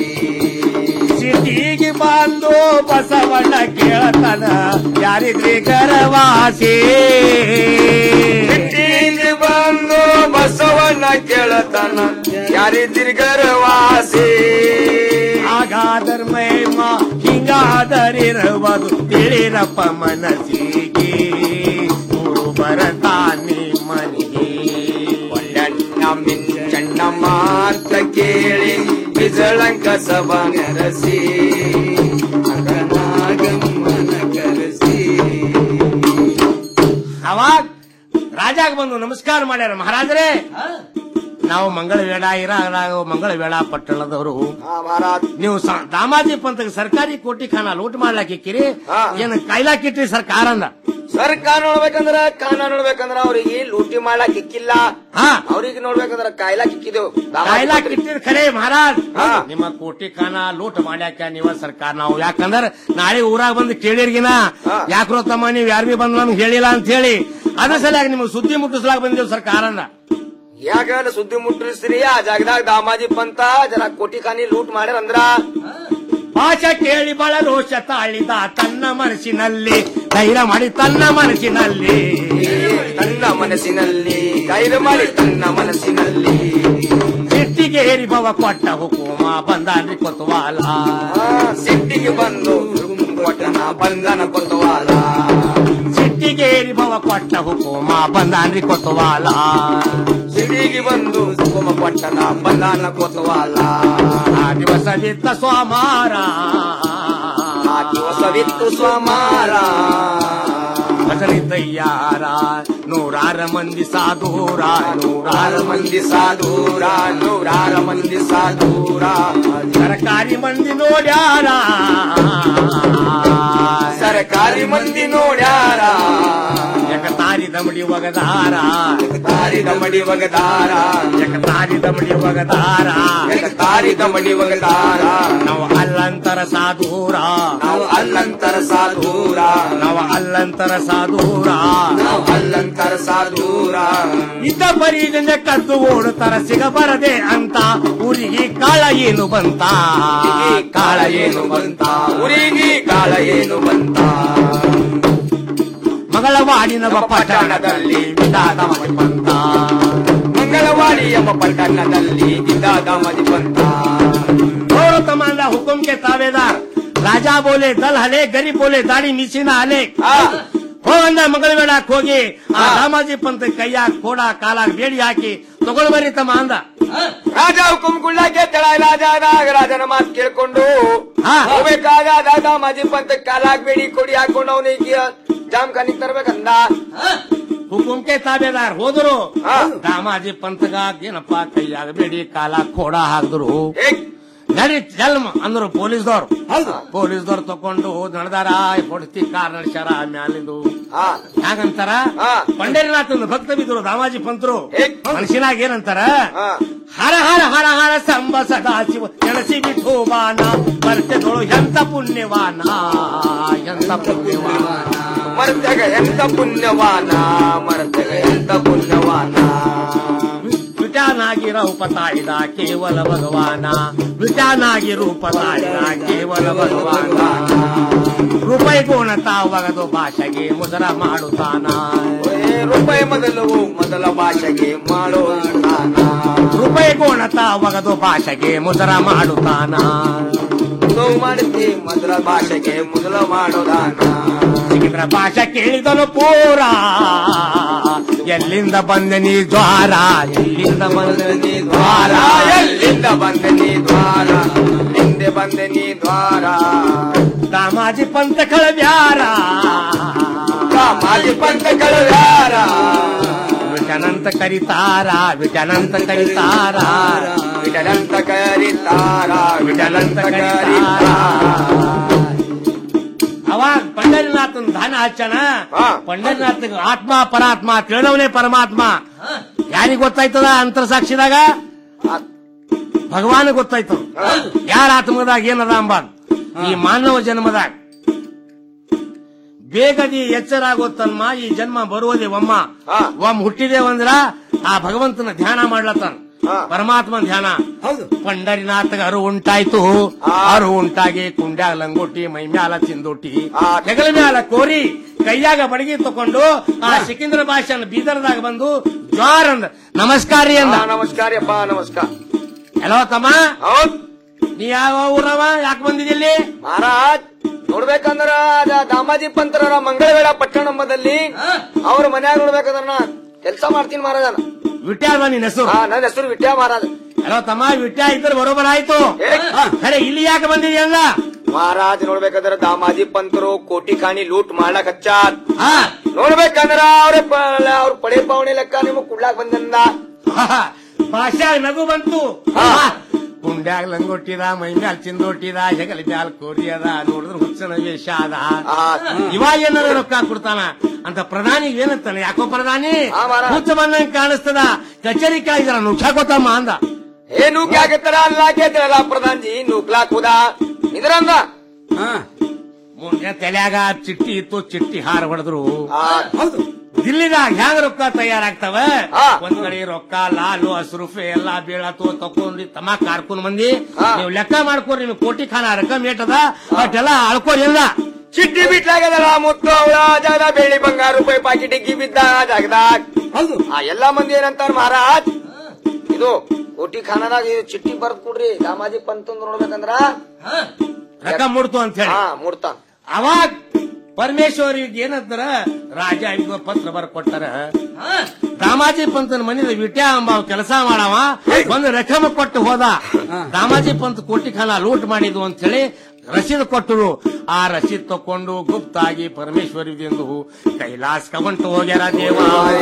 ಸಿಟಿಗೆ ಬಂದು ಬಸವಣ್ಣ ಕೇಳತನ ಯಾರಿದ್ರಿ ಗರವಾಸಿ
ಸಿಟ್ಟಿಗೆ ಬಂದು ಬಸವಣ್ಣ ಕೇಳತನ ಯಾರಿದ್ದಿರಿ ಗರ್ವಾಸಿ
ಹಾಗಾದರ್ ಮೈಮ ಹಿಂಗಾದರಿರುವುದು ತಿಳಿರಪ್ಪ ಮನಸ್ಸಿಗೆ ಗುರು ಬರತಾನೆ ಮನೆಗೆ
ಒಳ್ಳೆಣ್ಣ ಮಿಂಚಣ್ಣ ಮಾತ ಕೇಳಿ ಬಿಜಳಂಕ ಸಭಾ ನೆರಸಿ ಅಗನಾಗಮ್ಮನ ಕರೆಸಿ
ಅವಾಗ ರಾಜಾಗ ಬಂದು ನಮಸ್ಕಾರ ಮಾಡ್ಯಾರ ಮಹಾರಾಜರೇ ನಾವು ಮಂಗಳ ವೇಳ ಇರ ಮಂಗಳ ವೇಳ ಪಟ್ಟಣದವರು
ಹಾ ಮಹಾರಾಜ್
ನೀವು ಸ- ದಾಮಾಜಿ ಪಂತಕ್ಕೆ ಸರ್ಕಾರಿ ಕೋಟಿ ಖಾನ ಲೂಟ್ ಮಾಡ್ಲಾಕಿಕ್ಕಿರಿ
ಹಾ.
ಏನು ಕೈಲಾಕಿಟ್ರಿ ಸರ್ಕಾರ ಅಂದ
ಸರ್ಕಾರ ನೋಡ್ಬೇಕಂದ್ರ ಕಾನ ನೋಡ್ಬೇಕಂದ್ರ ಅವ್ರಿಗೆ ಲೂಟಿ ಮಾಡ್ಲಾಕ್ ಇಕ್ಕಿಲ್ಲ
ಹಾ
ಅವ್ರಿಗೆ ನೋಡ್ಬೇಕಂದ್ರ ಕಾಯ್ಲಾಕ್ ಇಕ್ಕಿದೆವು
ಕಾಯ್ಲಾಕಿಟ್ಟಿರ್ ಖರೆ ಮಹಾರಾಜ್
ಹಾ.
ನಿಮ್ಮ ಕೋಟಿ ಖಾನ ಲೂಟ್ ಮಾಡ್ಯಾಕ ನೀವ ಸರ್ಕಾರ ನಾವು ಯಾಕಂದ್ರ ನಾಳೆ ಊರಾಗ ಬಂದು ಕೇಳಿರ್ಗಿನ
ಹಾ.
ಯಾಕ್ರೋ ತಮ್ಮ ನೀವ್ ಯಾರು ಬಿ ಬಂದ್ ನಮ್ಗೆ ಹೇಳಿಲ್ಲ ಅಂತ ಹೇಳಿ ಅದ್ರ ಸಲುವಾಗಿ ನಿಮ್ಗೆ ಸುದ್ದಿ ಮುಟ್ಟಿಸ್ಲಾಕ ಬಂದಿದ್ದೇವೆ ಸರ್ಕಾರ ಅಂದ
ಯಾಕಂದ್ರೆ ಸುದ್ದಿ ಮುಟ್ಟಿಸ್ರಿ ಆ ಜಾಗದಾಗ ದಾಮಾಜಿ ಪಂತ ಜರ ಕೋಟಿ ಖಾನಿ ಲೂಟ್ ಮಾಡ್ಯಾರ ಅಂದ್ರ
ಭಾಷೆ ಕೇಳಿ ಬಹಳ ರೋಷ ತಾಳಿದ ತನ್ನ ಮನಸ್ಸಿನಲ್ಲಿ ಧೈರ್ಯ ಮಾಡಿ ತನ್ನ ಮನಸ್ಸಿನಲ್ಲಿ
ತನ್ನ ಮನಸ್ಸಿನಲ್ಲಿ ಧೈರ್ಯ ಮಾಡಿ ತನ್ನ ಮನಸ್ಸಿನಲ್ಲಿ
ಸಿಟ್ಟಿಗೆ ಏರಿ ಭವ ಕೊಟ್ಟ ಹುಕುಮ ಬಂದಾನ್ರಿ ಕೊತ್ವಾಲ
ಆ, ಸಿಟ್ಟಿಗೆ ಬಂದು ಕೊಟ್ಟನ ಬಂಧನ ಕೊತ್ತವಾಲ
ಸಿಟ್ಟಿಗೆ ಏರಿ ಕೊಟ್ಟ ಹುಕುಮ ಬಂದಾನ್ರಿ ಕೊತ್ತವಾಲ
ಸಿಡಿಗೆ ಬಂದು ಹುಕುಮ ಕೊಟ್ಟನ ಬಂದಾನ ಕೊತ್ತವಾಲ
ಆ ದಿವಸ ಬಿತ್ತ ಸೋಮಾರ
ಆ ದಿವಸವಿತ್ತು ಸೋಮಾರ
ಭಜನೆ ತಯ್ಯಾರ ನೂರಾರ ಮಂದಿ ಸಾಧೂರ
ನೂರಾರು ಮಂದಿ ಸಾಧೂರ ನೂರಾರು ಮಂದಿ ಸಾಧೂರ
ಸರ್ಕಾರಿ ಮಂದಿ ನೋಡ್ಯಾರ
ಸರ್ಕಾರಿ ಮಂದಿ ನೋಡ್ಯಾರ
ಜಗತಾರಿ ದಮಡಿ ಒಗದಾರ
ತಾರಿ ದಮಡಿ ಒಗದಾರ
ಜಗತಾರಿ ದಮಡಿ ಒಗದಾರ
ತಾರಿ ದಮಡಿ ಒಗದಾರ
ನಾವು ಅಲ್ಲಂತರ ಸಾಧೂರ
ನಾವು ಅಲ್ಲಂತರ ಸಾಧೂರ
ನಾವು ಅಲ್ಲಂತರ ಸಾಧೂರ
ನಾವು ಅಲ್ಲಂತರ ಸಾಧೂರ
ಇದ್ದ ಪರಿದಿಂದ ಕದ್ದು ಓಡುತ್ತರ ಸಿಗಬರದೆ ಅಂತ ಊರಿಗೆ ಕಾಳ ಏನು ಬಂತ
ಈ ಕಾಳ ಏನು ಬಂತ ಊರಿಗೆ ಕಾಳ ಏನು ಬಂತ
ಮಗಳವಾಡಿನ ಪಟ್ಟಣದಲ್ಲಿ ವಿಧಾನ ಬಂತ
ಮಂಗಳವಾಡಿ ಎಂಬ ಪಟ್ಟಣದಲ್ಲಿ ಇದ್ದಾಗ ಮದಿ ಬಂತ
और तमांदा हुकुम के ताबेदार राजा बोले दल हले गरीब बोले दाढ़ी ಮಿಸಿನ ಹಲೆ
ಆ,
ಹೋಗಂದ ಮಗಳ ಬೇಡಕ್ ಹೋಗಿ ಆ ರಾಮಾಜಿ ಪಂತ ಕೈಯಾಗ ಕೋಡ ಕಾಲಾಗ ಬೇಡಿ ಹಾಕಿ ತಗೊಳ್ ಬರ್ರಿ ತಮ್ಮ ಅಂದ
ರಾಜ ಹುಕುಂ ಕುಳ್ಳಕ್ಕೆ ತಳ ರಾಜಾದಾಗ ರಾಜನ ಮಾತು ಕೇಳ್ಕೊಂಡು
ಹಾ.
ಹೋಗ್ಬೇಕಾಗ ದಾದಾ ಮಾಜಿ ಪಂತ ಕಾಲಾಗ್ ಬೇಡಿ ಕೊಡಿ ಹಾಕೊಂಡು ಅವನಿಗೆ ಜಾಮ್ ಖಾನಿಗ್ ತರ್ಬೇಕಂದ
ಹುಕುಂ ಕೆ ತಾಬೇದಾರ್ ಹೋದ್ರು
ಹಾ.
ರಾಮಾಜಿ ಪಂತಗ ಏನಪ್ಪ ಕೈಯಾಗ ಬೇಡಿ ಕಾಲಾಗ ಕೋಡ ಹಾಕಿದ್ರು
ಹೇಗ್
ನಡಿ ಜಲ್ಮ ಅಂದ್ರು ಪೊಲೀಸ್ದವ್ರು ಪೊಲೀಸ್ದವ್ರು ತಕೊಂಡು ನಡೆದಾರ ಹೊಡ್ತಿ ಕಾರ್ ನಡೆಸ್ಯಾರ ಮ್ಯಾಲಿಂದು
ಹಾ
ಹಾಗಂತಾರ
ಹಾ.
ಪಂಡರಿನಾಥನ ಭಕ್ತ ಬಿದ್ರು ರಾಮಾಜಿ ಪಂತರು
ಹೇ.
ಮನುಷ್ಯನಾಗ ಏನಂತಾರ
ಹಾ.
ಹರ ಹರ ಹರ ಹರ ಸಂಬ ಸದಾ ಶಿವ ಎಣಸಿ ಬಿಟ್ಟು ಬಾನ ಬರ್ತದೋಳು ಎಂತ ಪುಣ್ಯವಾನ ಎಂತ ಪುಣ್ಯವಾನ
ಮರ್ತಗ ಎಂತ ಪುಣ್ಯವಾನ ಮರ್ತಗ ಎಂತ ಪುಣ್ಯವಾನ
ವಿಟಾನಾಗಿ ರೂಪ ತಾಯಿದ ಕೇವಲ ಭಗವಾನ ವಿಟಾನಾಗಿ ರೂಪ ತಾಯಿದ ಕೇವಲ ಭಗವಾನ ರೂಪಾಯಿ ಗುಣತ ಒಗದು ಭಾಷೆಗೆ ಮುದರ ಮಾಡುತ್ತಾನ
ಏ, ರೂಪಾಯಿ ಮೊದಲು ಮೊದಲ ಭಾಷೆಗೆ ಮಾಡೋ
ರೂಪಾಯಿ ಗುಣತ ಒಗದು ಭಾಷೆಗೆ ಮುದರ ಮಾಡುತ್ತಾನ
ನೋವು ಮಾಡುತ್ತಿ ಮೊದಲ ಭಾಷೆಗೆ ಮೊದಲ ಮಾಡೋದಾನ
ಸಿಕ್ಕಿದ್ರ ಭಾಷೆ ಕೇಳಿದನು ಪೂರ ಎಲ್ಲಿಂದ ಬಂದೆ ನೀ ದ್ವಾರ ಎಲ್ಲಿಂದ ಬಂದೆ ನೀ ದ್ವಾರ
ಎಲ್ಲಿಂದ ಬಂದೆ ನೀ ದ್ವಾರ ಹಿಂದೆ ಬಂದೆ ನೀ ದ್ವಾರ
ರಾಮಾಜಿ ಪಂತ ಕಳಬ್ಯಾರ
ಮಾಜಿ ಪಂಥಗಳು ಯಾರ
ವಿಟನಂತ ಕರಿತಾರ ವಿಟನಂತ ಕರಿತಾರ
ವಿಡಲಂತ ಕರೀತಾರ
ವಿಟನಂತ
ವಿಡಲಂತ
ಕರಿತಾರ
ಕರೀತಾರ
ಅವಾಗ ಪಂಡರಿನಾಥನ್ ದಾನ ಹಚ್ಚನ
ಹಾ.
ಪಂಡರಿನಾಥ್ ಆತ್ಮ ಪರಾತ್ಮ ತಿಳಿದವನೇ ಪರಮಾತ್ಮ ಯಾರಿಗ್ ಗೊತ್ತಾಯ್ತದ ಅಂತರ ಸಾಕ್ಷಿದಾಗ ಭಗವಾನ್ ಗೊತ್ತಾಯ್ತು ಯಾರ ಆತ್ಮದಾಗ ಏನದ ಅಂಬಾದ್ ಈ ಮಾನವ ಜನ್ಮದಾಗ ಬೇಗದಿ ಎಚ್ಚರಾಗೋ ತನ್ಮ ಈ ಜನ್ಮ ಬರುವುದೇ ಒಮ್ಮ
ಹಾ.
ಒಮ್ಮ ಹುಟ್ಟಿದೇವಂದ್ರ ಆ ಭಗವಂತನ ಧ್ಯಾನ ಮಾಡ್ಲತ್ತಾನ
ಹಾ.
ಪರಮಾತ್ಮನ ಧ್ಯಾನ
ಹೌದು
ಪಂಡರಿನಾಥಗ ಅರು ಉಂಟಾಯ್ತು
ಆ.
ಅರು ಉಂಟಾಗಿ ಕುಂಡ್ಯಾಗ ಲಂಗೋಟಿ ಮೈ ಮ್ಯಾಲ ಚಿಂದೋಟಿ
ಆ.
ಹೆಗಲ ಮ್ಯಾಲ ಕೋರಿ ಕೈಯಾಗ ಬಡಗಿ ತಕೊಂಡು ಆ ಸಿಕಿಂದ್ರ ಭಾಷೆನ ಬೀದರ್ದಾಗ ಬಂದು ಜ್ವಾರ್ ಅಂದ ನಮಸ್ಕಾರ ರೀ ಅಂದ
ಹಾ, ನಮಸ್ಕಾರ ಅಪ್ಪ ನಮಸ್ಕಾರ
ಎಲ್ಲೋ ತಮ್ಮ
ಹೌದ್
ನೀ ಯಾವ ಊರವ ಯಾಕೆ ಬಂದಿದ್ದಿಲ್ಲಿ
ಮಹಾರಾಜ್ ನೋಡ್ಬೇಕಂದ್ರ ಅದ ದಾಮಾಜಿ ಪಂತ್ರರ ಮಂಗಳವೇಳ ಪಟ್ಟಣಂಬದಲ್ಲಿ ಅವ್ರ ಮನ್ಯಾಗ ನೋಡ್ಬೇಕಂದ್ರ ನಾ ಕೆಲಸ ಮಾಡ್ತೀನಿ ಮಹಾರಾಜನ
ವಿಟ್ಯಾದ ನಿನ್ನ ಹೆಸರು
ಹಾ ನನ್ನ ಹೆಸರು ವಿಟ್ಯ ಮಹಾರಾಜ
ಎಲ್ಲೋ ತಮ್ಮ ವಿಟ್ಯ ಇದ್ರೆ ಬರೋಬರ ಆಯ್ತು
ಏ.
ಖರೆ ಇಲ್ಲಿ ಯಾಕೆ ಬಂದಿದ್ಯ ಅಂದ
ಮಹಾರಾಜ್ ನೋಡ್ಬೇಕಂದ್ರ ದಾಮಾಜಿ ಪಂತರು ಕೋಟಿ ಕಾಣಿ ಲೂಟ್ ಮಾಡ್ಲಾಕ್ ಹಚ್ಚಾರ್
ಹಾ
ನೋಡ್ಬೇಕಂದ್ರ ಅವ್ರ ಅವ್ರ ಪಡೆ ಪಾವಣೆ ಲೆಕ್ಕ ನಿಮಗ್ ಕುಡ್ಲಾಕ್ ಬಂದಿಂದ
ಭಾಷಾಗ ನಗು ಬಂತು
ಹಾ.
ಕುಂಡ್ಯಾಗ ಲಂಗೊಟ್ಟಿದ ಮೈ ಮ್ಯಾಲ ಚಿಂದೊಟ್ಟಿದ ಹೆಗಲ ಮ್ಯಾಲ ಕೋರಿ ಅದ ನೋಡಿದ್ರ ಹುಚ್ಚನ ವೇಷ ಅದ
ಆ,
ಇವಾಗ ಏನಾರ ರೊಕ್ಕ ಕೊಡ್ತಾನ ಅಂತ ಪ್ರಧಾನಿ ಏನಂತಾನೆ ಯಾಕೋ ಪ್ರಧಾನಿ
ಹಾ, ಮಾರ.
ಹುಚ್ಚ ಬಂದಂಗ ಕಾಣಿಸ್ತದ ಕಚೇರಿ ಕಾಯ್ದಾರ ನುಗ್ಸಾಕೋತಮ್ಮ ಅಂದ
ಏ ನೂಕ್ಯಾಕತ್ತಾರ ಅಲ್ಲಾಕೇತಾರಲ್ಲ ಪ್ರಧಾನ್ ಜಿ ನೂಕ್ಲಾಕ್ ಹೋದ ಇದ್ರಂದ
ಮುಂದೆ ತಲ್ಯಾಗ ಚಿಟ್ಟಿ ಇತ್ತು ಚಿಟ್ಟಿ ಹಾರ ಹೊಡೆದ್ರು
ಆ, ಹೌದು
ದಿಲ್ಲಿದಾಗ ಹ್ಯಾಂಗ ರೊಕ್ಕ ತಯಾರಾಗ್ತಾವ
ಹಾ.
ಒಂದ್ ಕಡೆ ರೊಕ್ಕ ಲಾಲು ಹಸ್ರುಫೆ ಎಲ್ಲಾ ಬೀಳತ್ತು ತಕೊಂಡಿ ತಮಾಕ್ ಕಾರ್ಕೊಂಡ್ ಮಂದಿ
ಹಾ.
ನೀವು ಲೆಕ್ಕ ಮಾಡ್ಕೋರಿ ನಿಮ್ಗೆ ಕೋಟಿ ಖಾನ ರೊಕ್ಕ ಏಟದ ಅಷ್ಟೆಲ್ಲ ಅಳ್ಕೋರಿ ಎಲ್ಲ
ಚಿಟ್ಟಿ ಬಿಟ್ಲಾಗದಲ್ಲ ಮುತ್ತು ಅವಳ ಜಾಗ ಬೆಳ್ಳಿ ಬಂಗಾರ ರೂಪಾಯಿ ಪಾಕಿ ಡಿಗ್ಗಿ ಬಿದ್ದ ಜಾಗದಾಗ ಹೌದು ಆ ಎಲ್ಲಾ ಮಂದಿ ಏನಂತಾರ ಮಹಾರಾಜ್ ಇದು ಕೋಟಿ ಖಾನದಾಗ ಇದು ಚಿಟ್ಟಿ ಬರ್ದ್ ಕೊಡ್ರಿ ದಾಮಾಜಿ ಪಂತ್ ನೋಡ್ಬೇಕಂದ್ರ
ರೊಕ್ಕ ಮುಡ್ತು ಅಂತ ಹೇಳಿ
ಹಾ ಮುಡ್ತಾನ
ಅವಾಗ ಪರಮೇಶ್ವರಿಗೆ ಏನಂತಾರ ರಾಜ ಇದು ಪತ್ರ ಬರ್ಕೊಟ್ಟಾರ ದಾಮಾಜಿ ಪಂತನ ಮನೆದ ವಿಟ್ಯಾ ಅಂಬ ಕೆಲಸ ಮಾಡವ ಒಂದು ರಕಮ ಕೊಟ್ಟು ಹೋದ ದಾಮಾಜಿ ಪಂತ್ ಕೋಟಿ ಖಾನ ಲೂಟ್ ಮಾಡಿದ್ವು ಅಂತ ಹೇಳಿ ರಸೀದ್ ಕೊಟ್ಟರು ಆ ರಸೀದ್ ತಕೊಂಡು ಗುಪ್ತಾಗಿ ಪರಮೇಶ್ವರಿಗೆಂದು ಕೈಲಾಸ್ ಕವಂಟು ಹೋಗ್ಯಾರ ದೇವ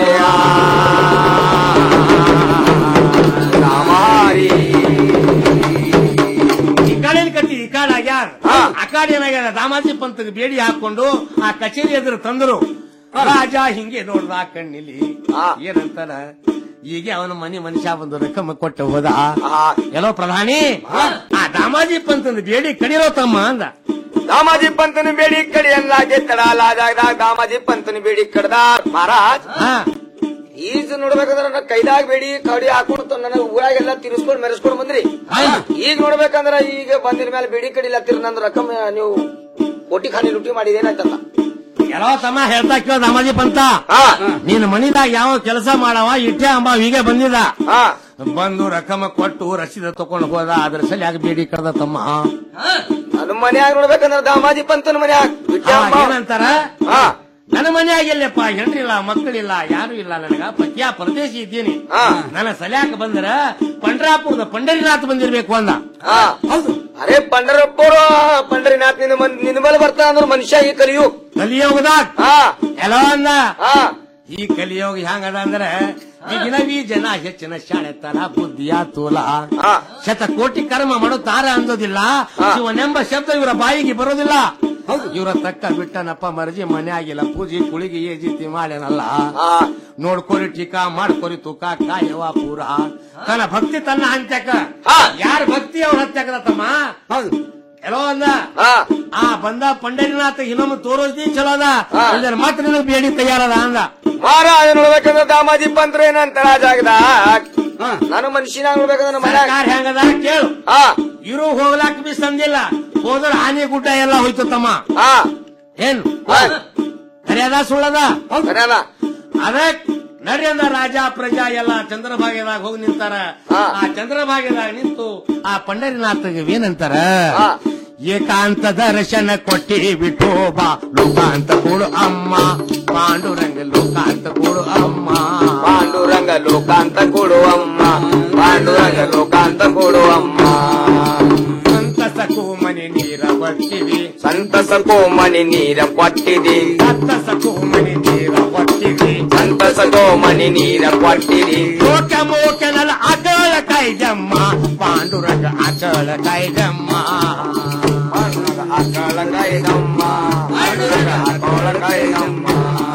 ಈ ಕಾಡಿನ ಕಟ್ಟಿ ಈ ಕಾಡ್ ಆಗ್ಯಾರ ಆ ಕಾಡ್ ಏನಾಗ್ಯಾರ ದಾಮಾಜಿ ಪಂತ್ಗೆ ಬೇಡಿ ಹಾಕೊಂಡು ಆ ಕಚೇರಿ ಎದುರು ತಂದರು ರಾಜ ಹಿಂಗೆ ನೋಡ್ದ ಆ ಕಣ್ಣಿಲಿ ಏನಂತಾನ ಈಗ ಅವನ ಮನೆ ಮನುಷ್ಯ ಬಂದು ರಕಮ ಕೊಟ್ಟು ಹೋದ ಎಲ್ಲೋ ಪ್ರಧಾನಿ ಆ ದಾಮಾಜಿ ಪಂತನ ಬೇಡಿ ಕಡಿರೋ ತಮ್ಮ ಅಂದ
ದಾಮಾಜಿ ಪಂತನ ಬೇಡಿ ಕಡಿ ಅಲ್ಲಾಗೆ ತಡಾಲ ಜಾಗದಾಗ ದಾಮಾಜಿ ಪಂತನ ಬೇಡಿ ಕಡ್ದ ಮಹಾರಾಜ್
ಹಾ
ಈಜ್ ನೋಡ್ಬೇಕಂದ್ರ ನನ್ನ ಕೈದಾಗ ಬೇಡಿ ಕಡಿ ಹಾಕೊಂಡು ನನ್ನ ಊರಾಗೆಲ್ಲ ತಿರ್ಸ್ಕೊಂಡ್ ಮೆರೆಸ್ಕೊಂಡ್ ಬಂದ್ರಿ ಈಗ ನೋಡ್ಬೇಕಂದ್ರ ಈಗ ಬಂದಿನ ಮೇಲೆ ಬೇಡಿ ಕಡಿಲತ್ತಿರ ನಂದು ರಕಮ್ ನೀವು ಕೋಟಿ ಖಾನಿ ಲುಟಿ ಮಾಡಿದೇನಾಯ್ತಲ್ಲ
ಎಲ್ಲೋ ತಮ್ಮ ಹೇಳ್ತಾ ಕೇಳ ದಾಮಾಜಿ ಪಂತ
ಹಾ
ನೀನ್ ಮನಿದಾಗ ಯಾವ ಕೆಲಸ ಮಾಡವ ಇಟ್ಟೆ ಅಂಬ ಹೀಗೆ ಬಂದಿದ
ಹಾ
ಬಂದು ರಕಮ ಕೊಟ್ಟು ರಸೀದ ತಕೊಂಡು ಹೋದ ಅದ್ರ ಸಲಿಯಾಗಿ ಬೇಡಿ ಕಡ್ದ ತಮ್ಮ
ನನ್ನ ಮನ್ಯಾಗ ನೋಡ್ಬೇಕಂದ್ರ ದಾಮಾಜಿ ಪಂತನ ಮನ್ಯಾಗ ಬಿಟ್ಟೆ
ಆ,
ಅಮ್ಮ.
ಏನಂತಾರ
ಹಾ
ನನ್ನ ಮನ್ಯಾಗ ಎಲ್ಲಪ್ಪ ಹೆಣ್ರಿಲ್ಲ ಮಕ್ಕಳಿಲ್ಲ ಯಾರು ಇಲ್ಲ ನನಗ ಪಕ್ಯಾ ಪರದೇಶಿ ಇದ್ದೀನಿ
ಹಾ.
ನನ್ನ ಸಲ್ಯಾಕ ಬಂದ್ರ ಪಂಡ್ರಾಪುರದ ಪಂಡರಿನಾಥ್ ಬಂದಿರ್ಬೇಕು ಅಂದ
ಹಾ ಅರೆ ಪಂಡರಪ್ಪರು ಪಂಡರಿನಾಥ್ ನಿನ್ನ ಮನ್- ನಿನ್ನ ಮೇಲೆ ಬರ್ತಾ ಅಂದ್ರ ಮನುಷ್ಯ ಈ ಕಲಿಯು
ಕಲಿಯೋಗದಾಗ
ಹಾ
ಎಲ್ಲೋ ಅಂದ
ಹಾ
ಈ ಕಲಿಯೋಗ ಹೆಂಗದ ಅಂದ್ರೆ ಈಗಿನ ವಿ ಜನ ಹೆಚ್ಚಿನ ಶಾಣೆತನ ಬುದ್ಧಿಯ ತೋಲ
ಹಾ.
ಶತ ಕೋಟಿ ಕರ್ಮ ಮಾಡುತ್ತಾರ ಅಂದೋದಿಲ್ಲ ಶಿವನೆಂಬ ಶಬ್ದ ಇವರ ಬಾಯಿಗೆ ಬರೋದಿಲ್ಲ ಇವರ ತಕ್ಕ ಬಿಟ್ಟನಪ್ಪ ಮರ್ಜಿ ಮನೆ ಆಗಿಲ್ಲ ಪೂಜೆ ಕುಳಿಗೆ ಏಜಿತಿ ಮಾಡ್ಯಾನಲ್ಲ
ಹಾ
ನೋಡ್ಕೊರಿ ಟೀಕಾ ಮಾಡ್ಕೊರಿ ತೂಕ ಕಾಯವ ಪೂರ ತನ್ನ ಭಕ್ತಿ ತನ್ನ ಹಂತ್ಯಕ
ಹಾ.
ಯಾರ ಭಕ್ತಿ ಅವ್ರ ಹಂತ್ಯಕದ ತಮ್ಮ ಎಲ್ಲೋ ಅಂದ
ಹಾ
ಆ ಬಂದ ಪಂಡರಿನಾಥ ಇನ್ನೊಮ್ಮೆ ತೋರೋದಿ ಚಲೋ ಅದ
ಹಾ.
ಇಲ್ಲಾಂದ್ರೆ ಮತ್ತೆ ನಿನಗೆ ಬೇಡಿ ತಯಾರದ ಅಂದ
ಮಹಾರಾಜ ನೋಡ್ಬೇಕಂದ್ರ ದಾಮಾಜಿ ಪಂತ್ರ ಏನಂತಾರ ಆ ಜಾಗದಾಗ ನಾನು ಮನುಷ್ಯನಾಗ ನೋಡ್ಬೇಕಂದ್ರ ನಮ್ಮ ಮನ್ಯಾಗ
ಸರ್ಕಾರ ಹೆಂಗದ ಕೇಳು
ಹಾ
ಇರು ಹೋಗ್ಲಾಕ್ ಬಿ ಸಂದಿಲ್ಲ ಹೋದ್ರ ಆನೆ ಗುಡ್ಡ ಎಲ್ಲ ಹೋಯ್ತು ತಮ್ಮ
ಹಾ
ಏನು
ಹಾ.
ಸರಿಯಾದ ಸುಳ್ಳದ
ಸರಿಯಾದ
ಅದಕ್ ನಡ್ರಿ ಅಂದ ರಾಜ ಪ್ರಜಾ ಎಲ್ಲ ಚಂದ್ರಭಾಗ್ಯದಾಗ ಹೋಗಿ ನಿಂತಾರ
ಹಾ.
ಆ ಚಂದ್ರಭಾಗ್ಯದಾಗ ನಿಂತು ಆ ಪಂಡರಿನಾಥಗೆ ಏನಂತಾರ
ಹಾ.
ಏಕಾಂತ ದರ್ಶನ ಕೊಟ್ಟಿ ಬಿಟ್ಟು ಬಾ ಲೋಕಾಂತ ಕೊಡು ಅಮ್ಮ ಪಾಂಡುರಂಗ ಲೋಕಾಂತ ಕೊಡು ಅಮ್ಮ
ಪಾಂಡುರಂಗ ಲೋಕಾಂತ ಕೊಡುವಮ್ಮ ಪಾಂಡುರಂಗ ಲೋಕಾಂತ ಕೊಡುವಮ್ಮ
ಸಂತಸಕ್ಕೂ ಮನೆ ನೀರ ಬಟ್ಟಿವಿ
ಸಂತಸಕ್ಕೂ ಮನಿ ನೀರ ಕೊಟ್ಟಿದಿ
ಸಂತಸಕ್ಕೂ ಮನೆ ನೀರ ಬಟ್ಟಿವಿ
ಸಂತಸಕ್ಕೂ ಮನಿ ನೀರ ಕೊಟ್ಟಿದಿ
ಲೋಕ ಮೋಕನಲ ಅಚಳ ಕೈಜಮ್ಮ ಪಾಂಡುರಂಗ ಅಚಳ ಕೈಜಮ್ಮ
ಪಾಂಡುರಂಗ ಆಕಳ ಕೈದಮ್ಮ ಪಾಂಡುರಂಗ ಆಕಳ ಕೈದಮ್ಮ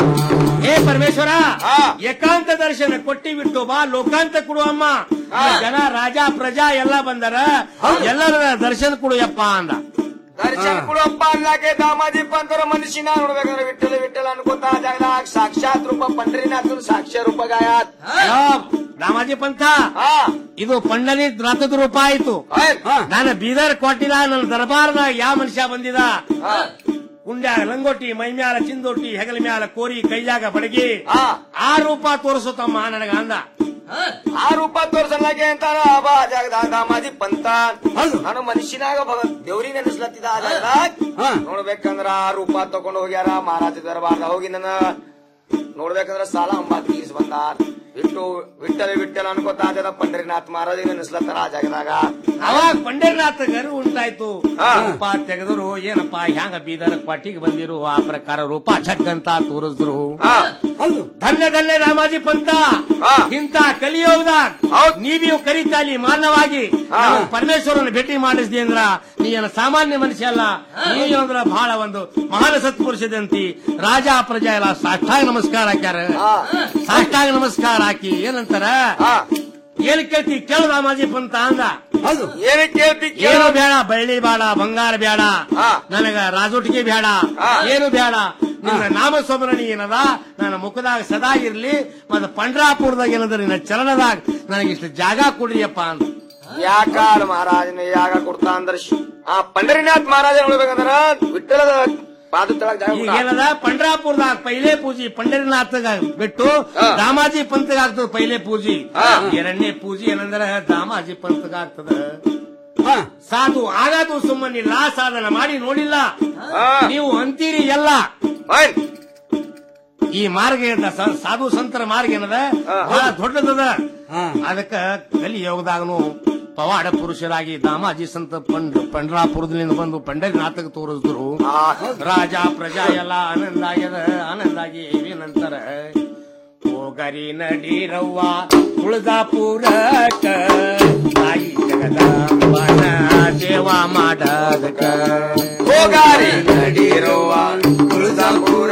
ಹೇ ಪರಮೇಶ್ವರ
ಹಾ.
ಏಕಾಂತ ದರ್ಶನ ಕೊಟ್ಟಿ ಬಿಟ್ಟು ಬಾ ಲೋಕಾಂತ ಕೊಡು ಅಮ್ಮ
ಹಾ.
ಜನ ರಾಜ ಪ್ರಜಾ ಎಲ್ಲ ಬಂದರ ಎಲ್ಲರ ದರ್ಶನ ಕೊಡುಯಪ್ಪ ಅಂದ
ದರ್ಶನ ಕೊಡುವಪ್ಪ ಅಲ್ಲಾಕೆ ದಾಮಾದಿ ಪಂತರ ಮನುಷ್ಯನ ನೋಡ್ಬೇಕಂದ್ರೆ ವಿಠಲ ವಿಠಲ ಅನ್ಕೋತ ಆ ಜಾಗದಾಗ ಸಾಕ್ಷಾತ್ ರೂಪ ಪಂಡ್ರಿನಾಥನ್ ಸಾಕ್ಷ್ಯ ರೂಪ ಗಾಯಾತ್
ಹಲೋ, ರಾಮಾಜಿ ಪಂಥ
ಹಾ
ಇದು ಪಂಡನಿ ರಥದ ರೂಪ ಆಯ್ತು
ಆಯ್ತ್.
ನಾನು ಬೀದರ್ ಕೊಟ್ಟಿಲ್ಲ ನನ್ನ ದರ್ಬಾರ್ದಾಗ ಯಾವ ಮನುಷ್ಯ ಬಂದಿದ
ಹಾ.
ಉಂಡ್ಯಾಗ ಲಂಗೋಟಿ ಮೈ ಮ್ಯಾಲ ಚಿಂದೋಟಿ ಹೆಗಲ ಮ್ಯಾಲ ಕೋರಿ ಕೈಯಾಗ ಬಡಗಿ
ಹಾ.
ಆ ರೂಪ ತೋರಿಸು ತಮ್ಮ ನನಗ ಅಂದ
ಆ ರೂಪ ತೋರ್ಸಲ್ಲಾಗೆ ಅಂತಾರ ಅಬಾ ಆ ಜಾಗದಾಗ ದಾಮಾದಿ ಪಂತ ನಾನು ಮನುಷ್ಯನಾಗ ಭಗ- ದೇವ್ರಿ ನೆನೆಸ್ಲತ್ತಿದ ಆ ಜಾಗದಾಗ ನೋಡ್ಬೇಕಂದ್ರ ಆ ರೂಪ ತಗೊಂಡು ಹೋಗ್ಯಾರ ಮಹಾರಾಜ ದರ್ಬಾರ್ದ ಹೋಗಿ ನನ್ನ ನೋಡ್ಬೇಕಂದ್ರ ಸಾಲ ಅಂಬ ತೀರ್ಸ್ ಬಂದಾರ ಬಿಟ್ಟು ವಿಠಲ ವಿಠಲ ಅನ್ಕೋತ ಆ ಜಾಗ ಪಂಡರಿನಾಥ್ ಮಹಾರಾಜ ನೆನೆಸ್ಲತ್ತಾರ ಆ ಜಾಗದಾಗ
ಅವಾಗ ಪಂಡರಿನಾಥ ಗರು ಉಂಟಾಯ್ತು
ಹಾ.
ರೂಪ ತೆಗೆದರು ಏನಪ್ಪಾ ಹ್ಯಾಂಗ ಬೀದರ್ ಪಾಟಿಗೆ ಬಂದಿರು ಆ ಪ್ರಕಾರ ರೂಪ ಛಕ್ ಅಂತ ತೋರಿಸಿದ್ರು
ಹಾ.
ಧನ್ಯ ಧನ್ಯ ರಾಮಾಜಿ ಪಂತ
ಹಾ.
ಇಂತ ಕಲಿಯೋಗದಾಗ
ಹೌದ್.
ನೀವಿಯು ಕರೀತಾಲಿ ಮಾನವಾಗಿ
ಹಾ.
ನಾವು ಪರಮೇಶ್ವರನ ಭೇಟಿ ಮಾಡಿಸ್ದಿ ಅಂದ್ರ ನೀ ಏನು ಸಾಮಾನ್ಯ ಮನುಷ್ಯ ಅಲ್ಲ ನೀವು ಅಂದ್ರ ಬಹಳ ಒಂದು ಮಹಾನ್ ಸತ್ಪುರುಷದಂತಿ ರಾಜ ಪ್ರಜಾ ಎಲ್ಲ ಸಾಷ್ಟಾಂಗ ನಮಸ್ಕಾರ ಹಾಕ್ಯಾರ
ಹಾ.
ಸಾಷ್ಟಾಂಗ ನಮಸ್ಕಾರ ಹಾಕಿ ಏನಂತಾರ
ಹಾ.
ಏನ್ ಕೇಳ್ತಿ ಕೇಳು ರಾಮಾಜಿ ಪಂತ ಅಂದ
ಏನ್ ಕೇಳ್ತಿ
ಏನು
ಕೇಳು
ಬೇಡ ಬೆಳ್ಳಿ ಬೇಡ ಬಂಗಾರ ಬೇಡ
ಹಾ.
ನನಗ ರಾಜೋಟಿಗೆ ಬೇಡ
ಹಾ.
ಏನು ಬೇಡ ನಿನ್ನ ನಾಮ ಸ್ಮರಣಿ ಏನದ ನನ್ನ ಮುಖದಾಗ ಸದಾ ಇರ್ಲಿ ಮತ್ತೆ ಪಂಡ್ರಾಪುರದಾಗ ಏನದ ನಿನ್ನ ಚಲನದಾಗ ನನಗಿಷ್ಟು ಜಾಗ ಕೊಡ್ರಿಯಪ್ಪ ಅಂತ
ಯಾಕಾಲ ಮಹಾರಾಜನ ಯಾಗ ಕೊಡ್ತಾ ಅಂದ್ರ ಶ್- ಆ ಪಂಡರಿನಾಥ್ ಮಹಾರಾಜ ನೋಡ್ಬೇಕಂದ್ರ ವಿಠಲದ ಪಾದ ತೆಳಗ್ ಜಾಗ
ಈಗ
ಕೊಟ್ಟ.
ಏನದ ಪಂಡ್ರಾಪುರದಾಗ ಪೈಲೆ ಪೂಜಿ ಪಂಡರಿನಾಥಗ ಬಿಟ್ಟು
ಹಾ.
ದಾಮಾಜಿ ಪಂತಗ ಆಗ್ತದ ಪೈಲೆ ಪೂಜಿ
ಹಾ.
ಎರಡನೇ ಪೂಜಿ ಏನಂದ್ರ ದಾಮಾಜಿ ಪಂತಗ ಆಗ್ತದ ಸಾಧು ಆಗದು ಸುಮ್ಮನಿಲ್ಲ ಸಾಧನ ಮಾಡಿ ನೋಡಿಲ್ಲ
ಹಾ.
ನೀವು ಅಂತೀರಿ ಎಲ್ಲ
ಮೈನ್
ಈ ಮಾರ್ಗ ಏನದ ಸ- ಸಾಧು ಸಂತರ ಮಾರ್ಗ ಏನದ ಬಹಳ ದೊಡ್ಡದದ ಅದಕ್ಕ ಕಲಿಯೋಗದಾಗನು ಪವಾಡ ಪುರುಷರಾಗಿ ದಾಮಾಜಿ ಸಂತ ಪಂಡ್ ಪಂಡ್ರಾಪುರದಿಂದ ಬಂದು ಪಂಡರಿನಾಥಕ್ಕೆ ತೋರಿಸಿದ್ರು ರಾಜ ಪ್ರಜಾ ಎಲ್ಲ ಆನಂದ ಆಗ್ಯದ ಆನಂದ ಆಗಿ ನಂತರ ಹೋಗರಿ ನಡೀರವ್ವ ತುಳಜಾಪುರಕ್ಕ ತಾಯಿ ಜಗದಾಂಬನ ಸೇವಾ ಮಾಡದಕ್ಕ
ಹೋಗಾರಿ ನಡೀರುವ ತುಳಜಾಪುರ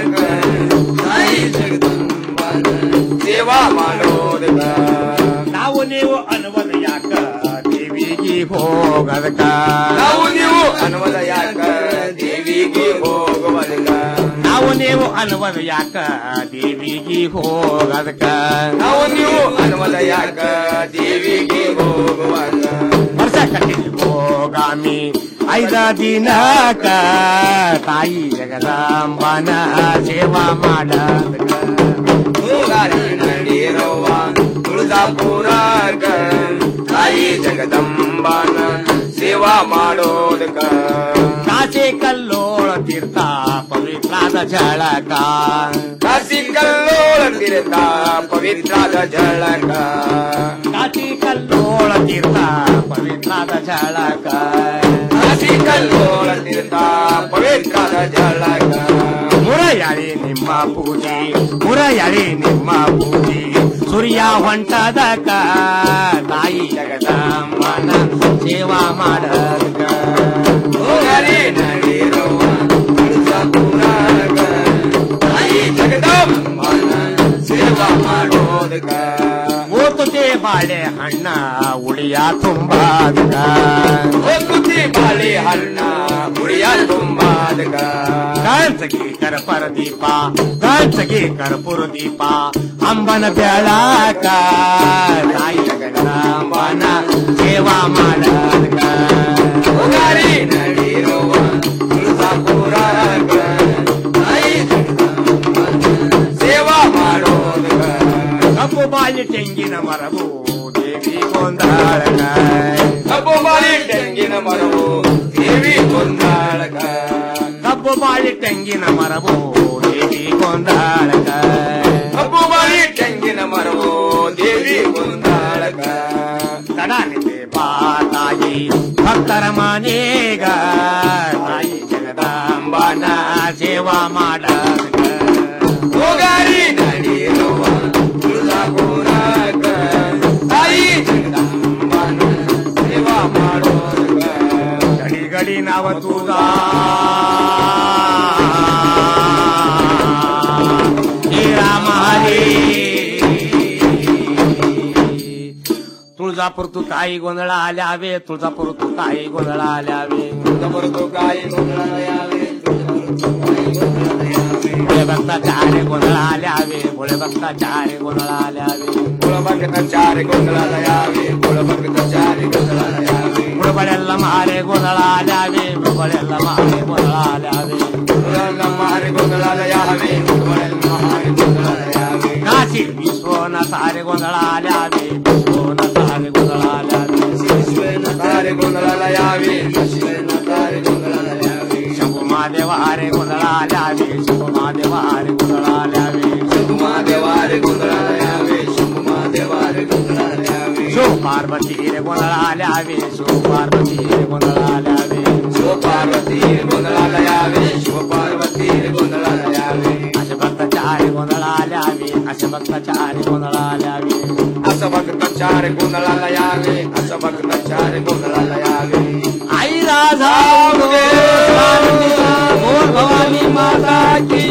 ತಾಯಿ ಜಗದಂಬನ ಸೇವಾ ಮಾಡೋದಕ್ಕ
ನಾವು ನೀವು ಅನ್ನುವುದು ಯಾಕ ದೇವಿಗೆ ಹೋಗದಕ್ಕ
ನಾವು ನೀವು ಅನ್ನುವುದ ಯಾಕ ದೇವಿಗೆ ಹೋಗುವುದಕ್ಕ
ನಾವು ನೀವು ಅನ್ನುವುದು ಯಾಕ ದೇವಿಗೆ ಹೋಗದಕ್ಕ
ನಾವು ನೀವು ಅನ್ನುವುದ ಯಾಕ ದೇವಿಗೆ ಹೋಗುವಾಗ
ವರ್ಷ ಕಟ್ಟಿಗೆ ಹೋಗಾಮಿ ಐದ ದಿನಕ ತಾಯಿ ಜಗದಾಂಬನ ಸೇವಾ ಮಾಡದಕ್ಕ
ಹೋಗಾರಿ ನಡೀರುವ ತುಳಜಾಪುರ ತಾಯಿ ಜಗದಂಬನ ಸೇವಾ ಮಾಡೋದಕ್ಕ
ಕಾಸೆ ಕಲ್ಲೋಳ ತೀರ್ಥ ಪವಿತ್ರಾದ ಜಳಕ
ಕಾಸಿ ಕಲ್ಲೋಳ ತಿರುತ ಪವಿತ್ರಾದ ಜಳಕ
ಕಾಸಿ ಕಲ್ಲೋಳ ತೀರ್ಥ ಪವಿತ್ರಾದ ಜಳಕ
ಕಾಸಿ ಕಲ್ಲೋಳ ತಿರುತ ಪವಿತ್ರಾದ ಜಳಕ
ಮುರಯಾಳಿ ನಿಮ್ಮ ಪೂಜೆ ಮುರಯಾಳಿ ನಿಮ್ಮ ಪೂಜೆ ಸೂರ್ಯ ಹೊಂಟದಕ ತಾಯಿ ಜಗದಮ್ಮನ ಸೇವಾ ಮಾಡದಕ
ಹೋಗಾರಿ ನಡೀರುವ ತುಳಜಾಪುರ ತಾಯಿ ಜಗದಂಬನ ಸೇವಾ ಮಾಡೋದಕ್ಕ
ಓತುತೆ ಬಾಳೆ ಹಣ್ಣ ಉಳಿಯ ತುಂಬಾದಕ
ಹೋಗುತ್ತಿ ಬಾಳಿ ಹಣ್ಣ ಮುಡಿಯ ತುಂಬಾದಕ
ಕಾಂಚಗಿ ಕರ್ಪರ ದೀಪ ಕಾಂಚಗಿ ಕರ್ಪುರ ದೀಪ ಅಂಬನ ಬೆಳಕ ತಾಯಿ ಜಗದಾಂಬನ ಸೇವಾ ಮಾಡದಕ
ಹೋಗಾರಿ ನಡೀರುವ ತುಳಜಾಪುರ ತಾಯಿ ಜಗದಂಬನ ಸೇವಾ ಮಾಡೋದಕ್ಕ
ಕಪ್ಪು ಬಾಯಿ ತೆಂಗಿನ ಮರವು ದೇವಿ ಗೊಂದಾಳಕ
ಕಬ್ಬು ಬಾಳಿ ತೆಂಗಿನ ಮರವು ದೇವಿ ಕೊಂದಾಳಕ
ಕಪ್ಪು ಬಾಯಿ ತೆಂಗಿನ ಮರವು ದೇವಿ ಗೊಂದಾಳಕ
ಕಬ್ಬು ಬಾಳಿ ತೆಂಗಿನ ಮರವು ದೇವಿ ಕೊಂದಾಳಕ
ಕಡಾನಿದೆ ಬಾ ತಾಯಿ ಭಕ್ತರ ಮನೆಗ ತಾಯಿ ಜಗದಾಂಬನ ಸೇವಾ ಮಾಡದಕ
ಹೋಗಾರಿ ನಡೀರುವ ತುಳಜಾಪುರಕ ತಾಯಿ ಜಗದಂಬನ ಸೇವಾ ಮಾಡೋದಕ್ಕ
ಗಡಿ ಗಡಿ ನವ ತೂಗ ಹೇ ರಾಮ ಹರಿ ತುಳಜಾಪುರ ತು ತಾಯಿ ಗೊಂದಳ ಆಲ್ಯಾವೆ ತುಳಜಾಪುರ ತು ತಾಯಿ ಗೊಂದಳ ಆಲ್ಯಾವೆ
ಬರುತ್ತು ಕಾಯಿ ಗೊಂದಲಯಾವೆ
ಬುಳೆ ಭಕ್ತ ಚಾರೆ ಗೊಂದಳ ಆಲ್ಯಾವೆ ಬುಳೆ ಭಕ್ತ ಚಾರೆ ಗೊಂದಳ ಆಲ್ಯಾವೆ
ಕುಳಭಕ್ತ ಚಾರಿ ಗೊಂದಲಯಾವೆ ಕುಳಭಕ್ತ ಚಾರಿ ಗೊಂದಲಯಾವೆ
ಬುಡಬಳೆಲ್ಲ ಮಾರೆ ಗೊಂದಳ ಆಲ್ಯಾವೆ ಬುಡಬಳೆಲ್ಲ ಮಾರೆ ಗೊಂದಳ ಆಲ್ಯಾವೆ
ಮಾರಿ ಗೊಂದಲಯಾವೆ ಮಾರಿ ಗೊಂದಲಯಾವೆ
ಕಾಶಿ ವಿಶ್ವನ ತಾರೆ ಗೊಂದಳ ಆಲ್ಯಾವೆ ವಿಶ್ವನ ತಾರೆ ಗೊಂದಳ ಆಲ್ಯಾವೆ
ಶಿವನ ತಾರೆ ಗೊಂದಲಯಾವೆ ಶಿವನ ತಾರೆ ಗೊಂದಲಯಾವೆ
ಶಂಭು ಮಾದೇವ ಹರೆ ಗೊಂದಳ ಆಲ್ಯಾವೆ ಶಂಭು ಮಾದೇವ ಹರೆ ಗೊಂದಳ ಆಲ್ಯಾವೆ
ಶಂಭುಮಾ ದೇವಾರೆ ಗೊಂದಲಯಾವೆ ಶಂಭುಮಾ ದೇವಾರೆ ಗೊಂದಲಯಾವೆ
ಶಿವ ಪಾರ್ವತಿ ರೇ ಗೊಂದಳ ಆಲ್ಯಾವೆ ಶಿವ ಪಾರ್ವತಿ ರೇ ಗೊಂದಳ ಆಲ್ಯಾವೆ
ಶಿವ ಪಾರ್ವತಿ ಗೊಂದಲಯಾವೆ ಶಿವ ಪಾರ್ವತಿ ಗೊಂದಲಯಾವೆ
ಅಶಭಕ್ತ ಚಾರಿ ಗೊಂದಳ ಆಲ್ಯಾವೆ ಅಶಭಕ್ತ ಚಾರಿ ಗೊಂದಳ ಆಲ್ಯಾವೆ
ಅಸಭಕ್ತ ಚಾರಿ ಗೊಂದಲಯಾವೆ ಅಸಭಕ್ತ ಚಾರಿ ಗೊಂದಲಯಾವೆ
ಐ ರಾಧಾ बोल भवानी माता की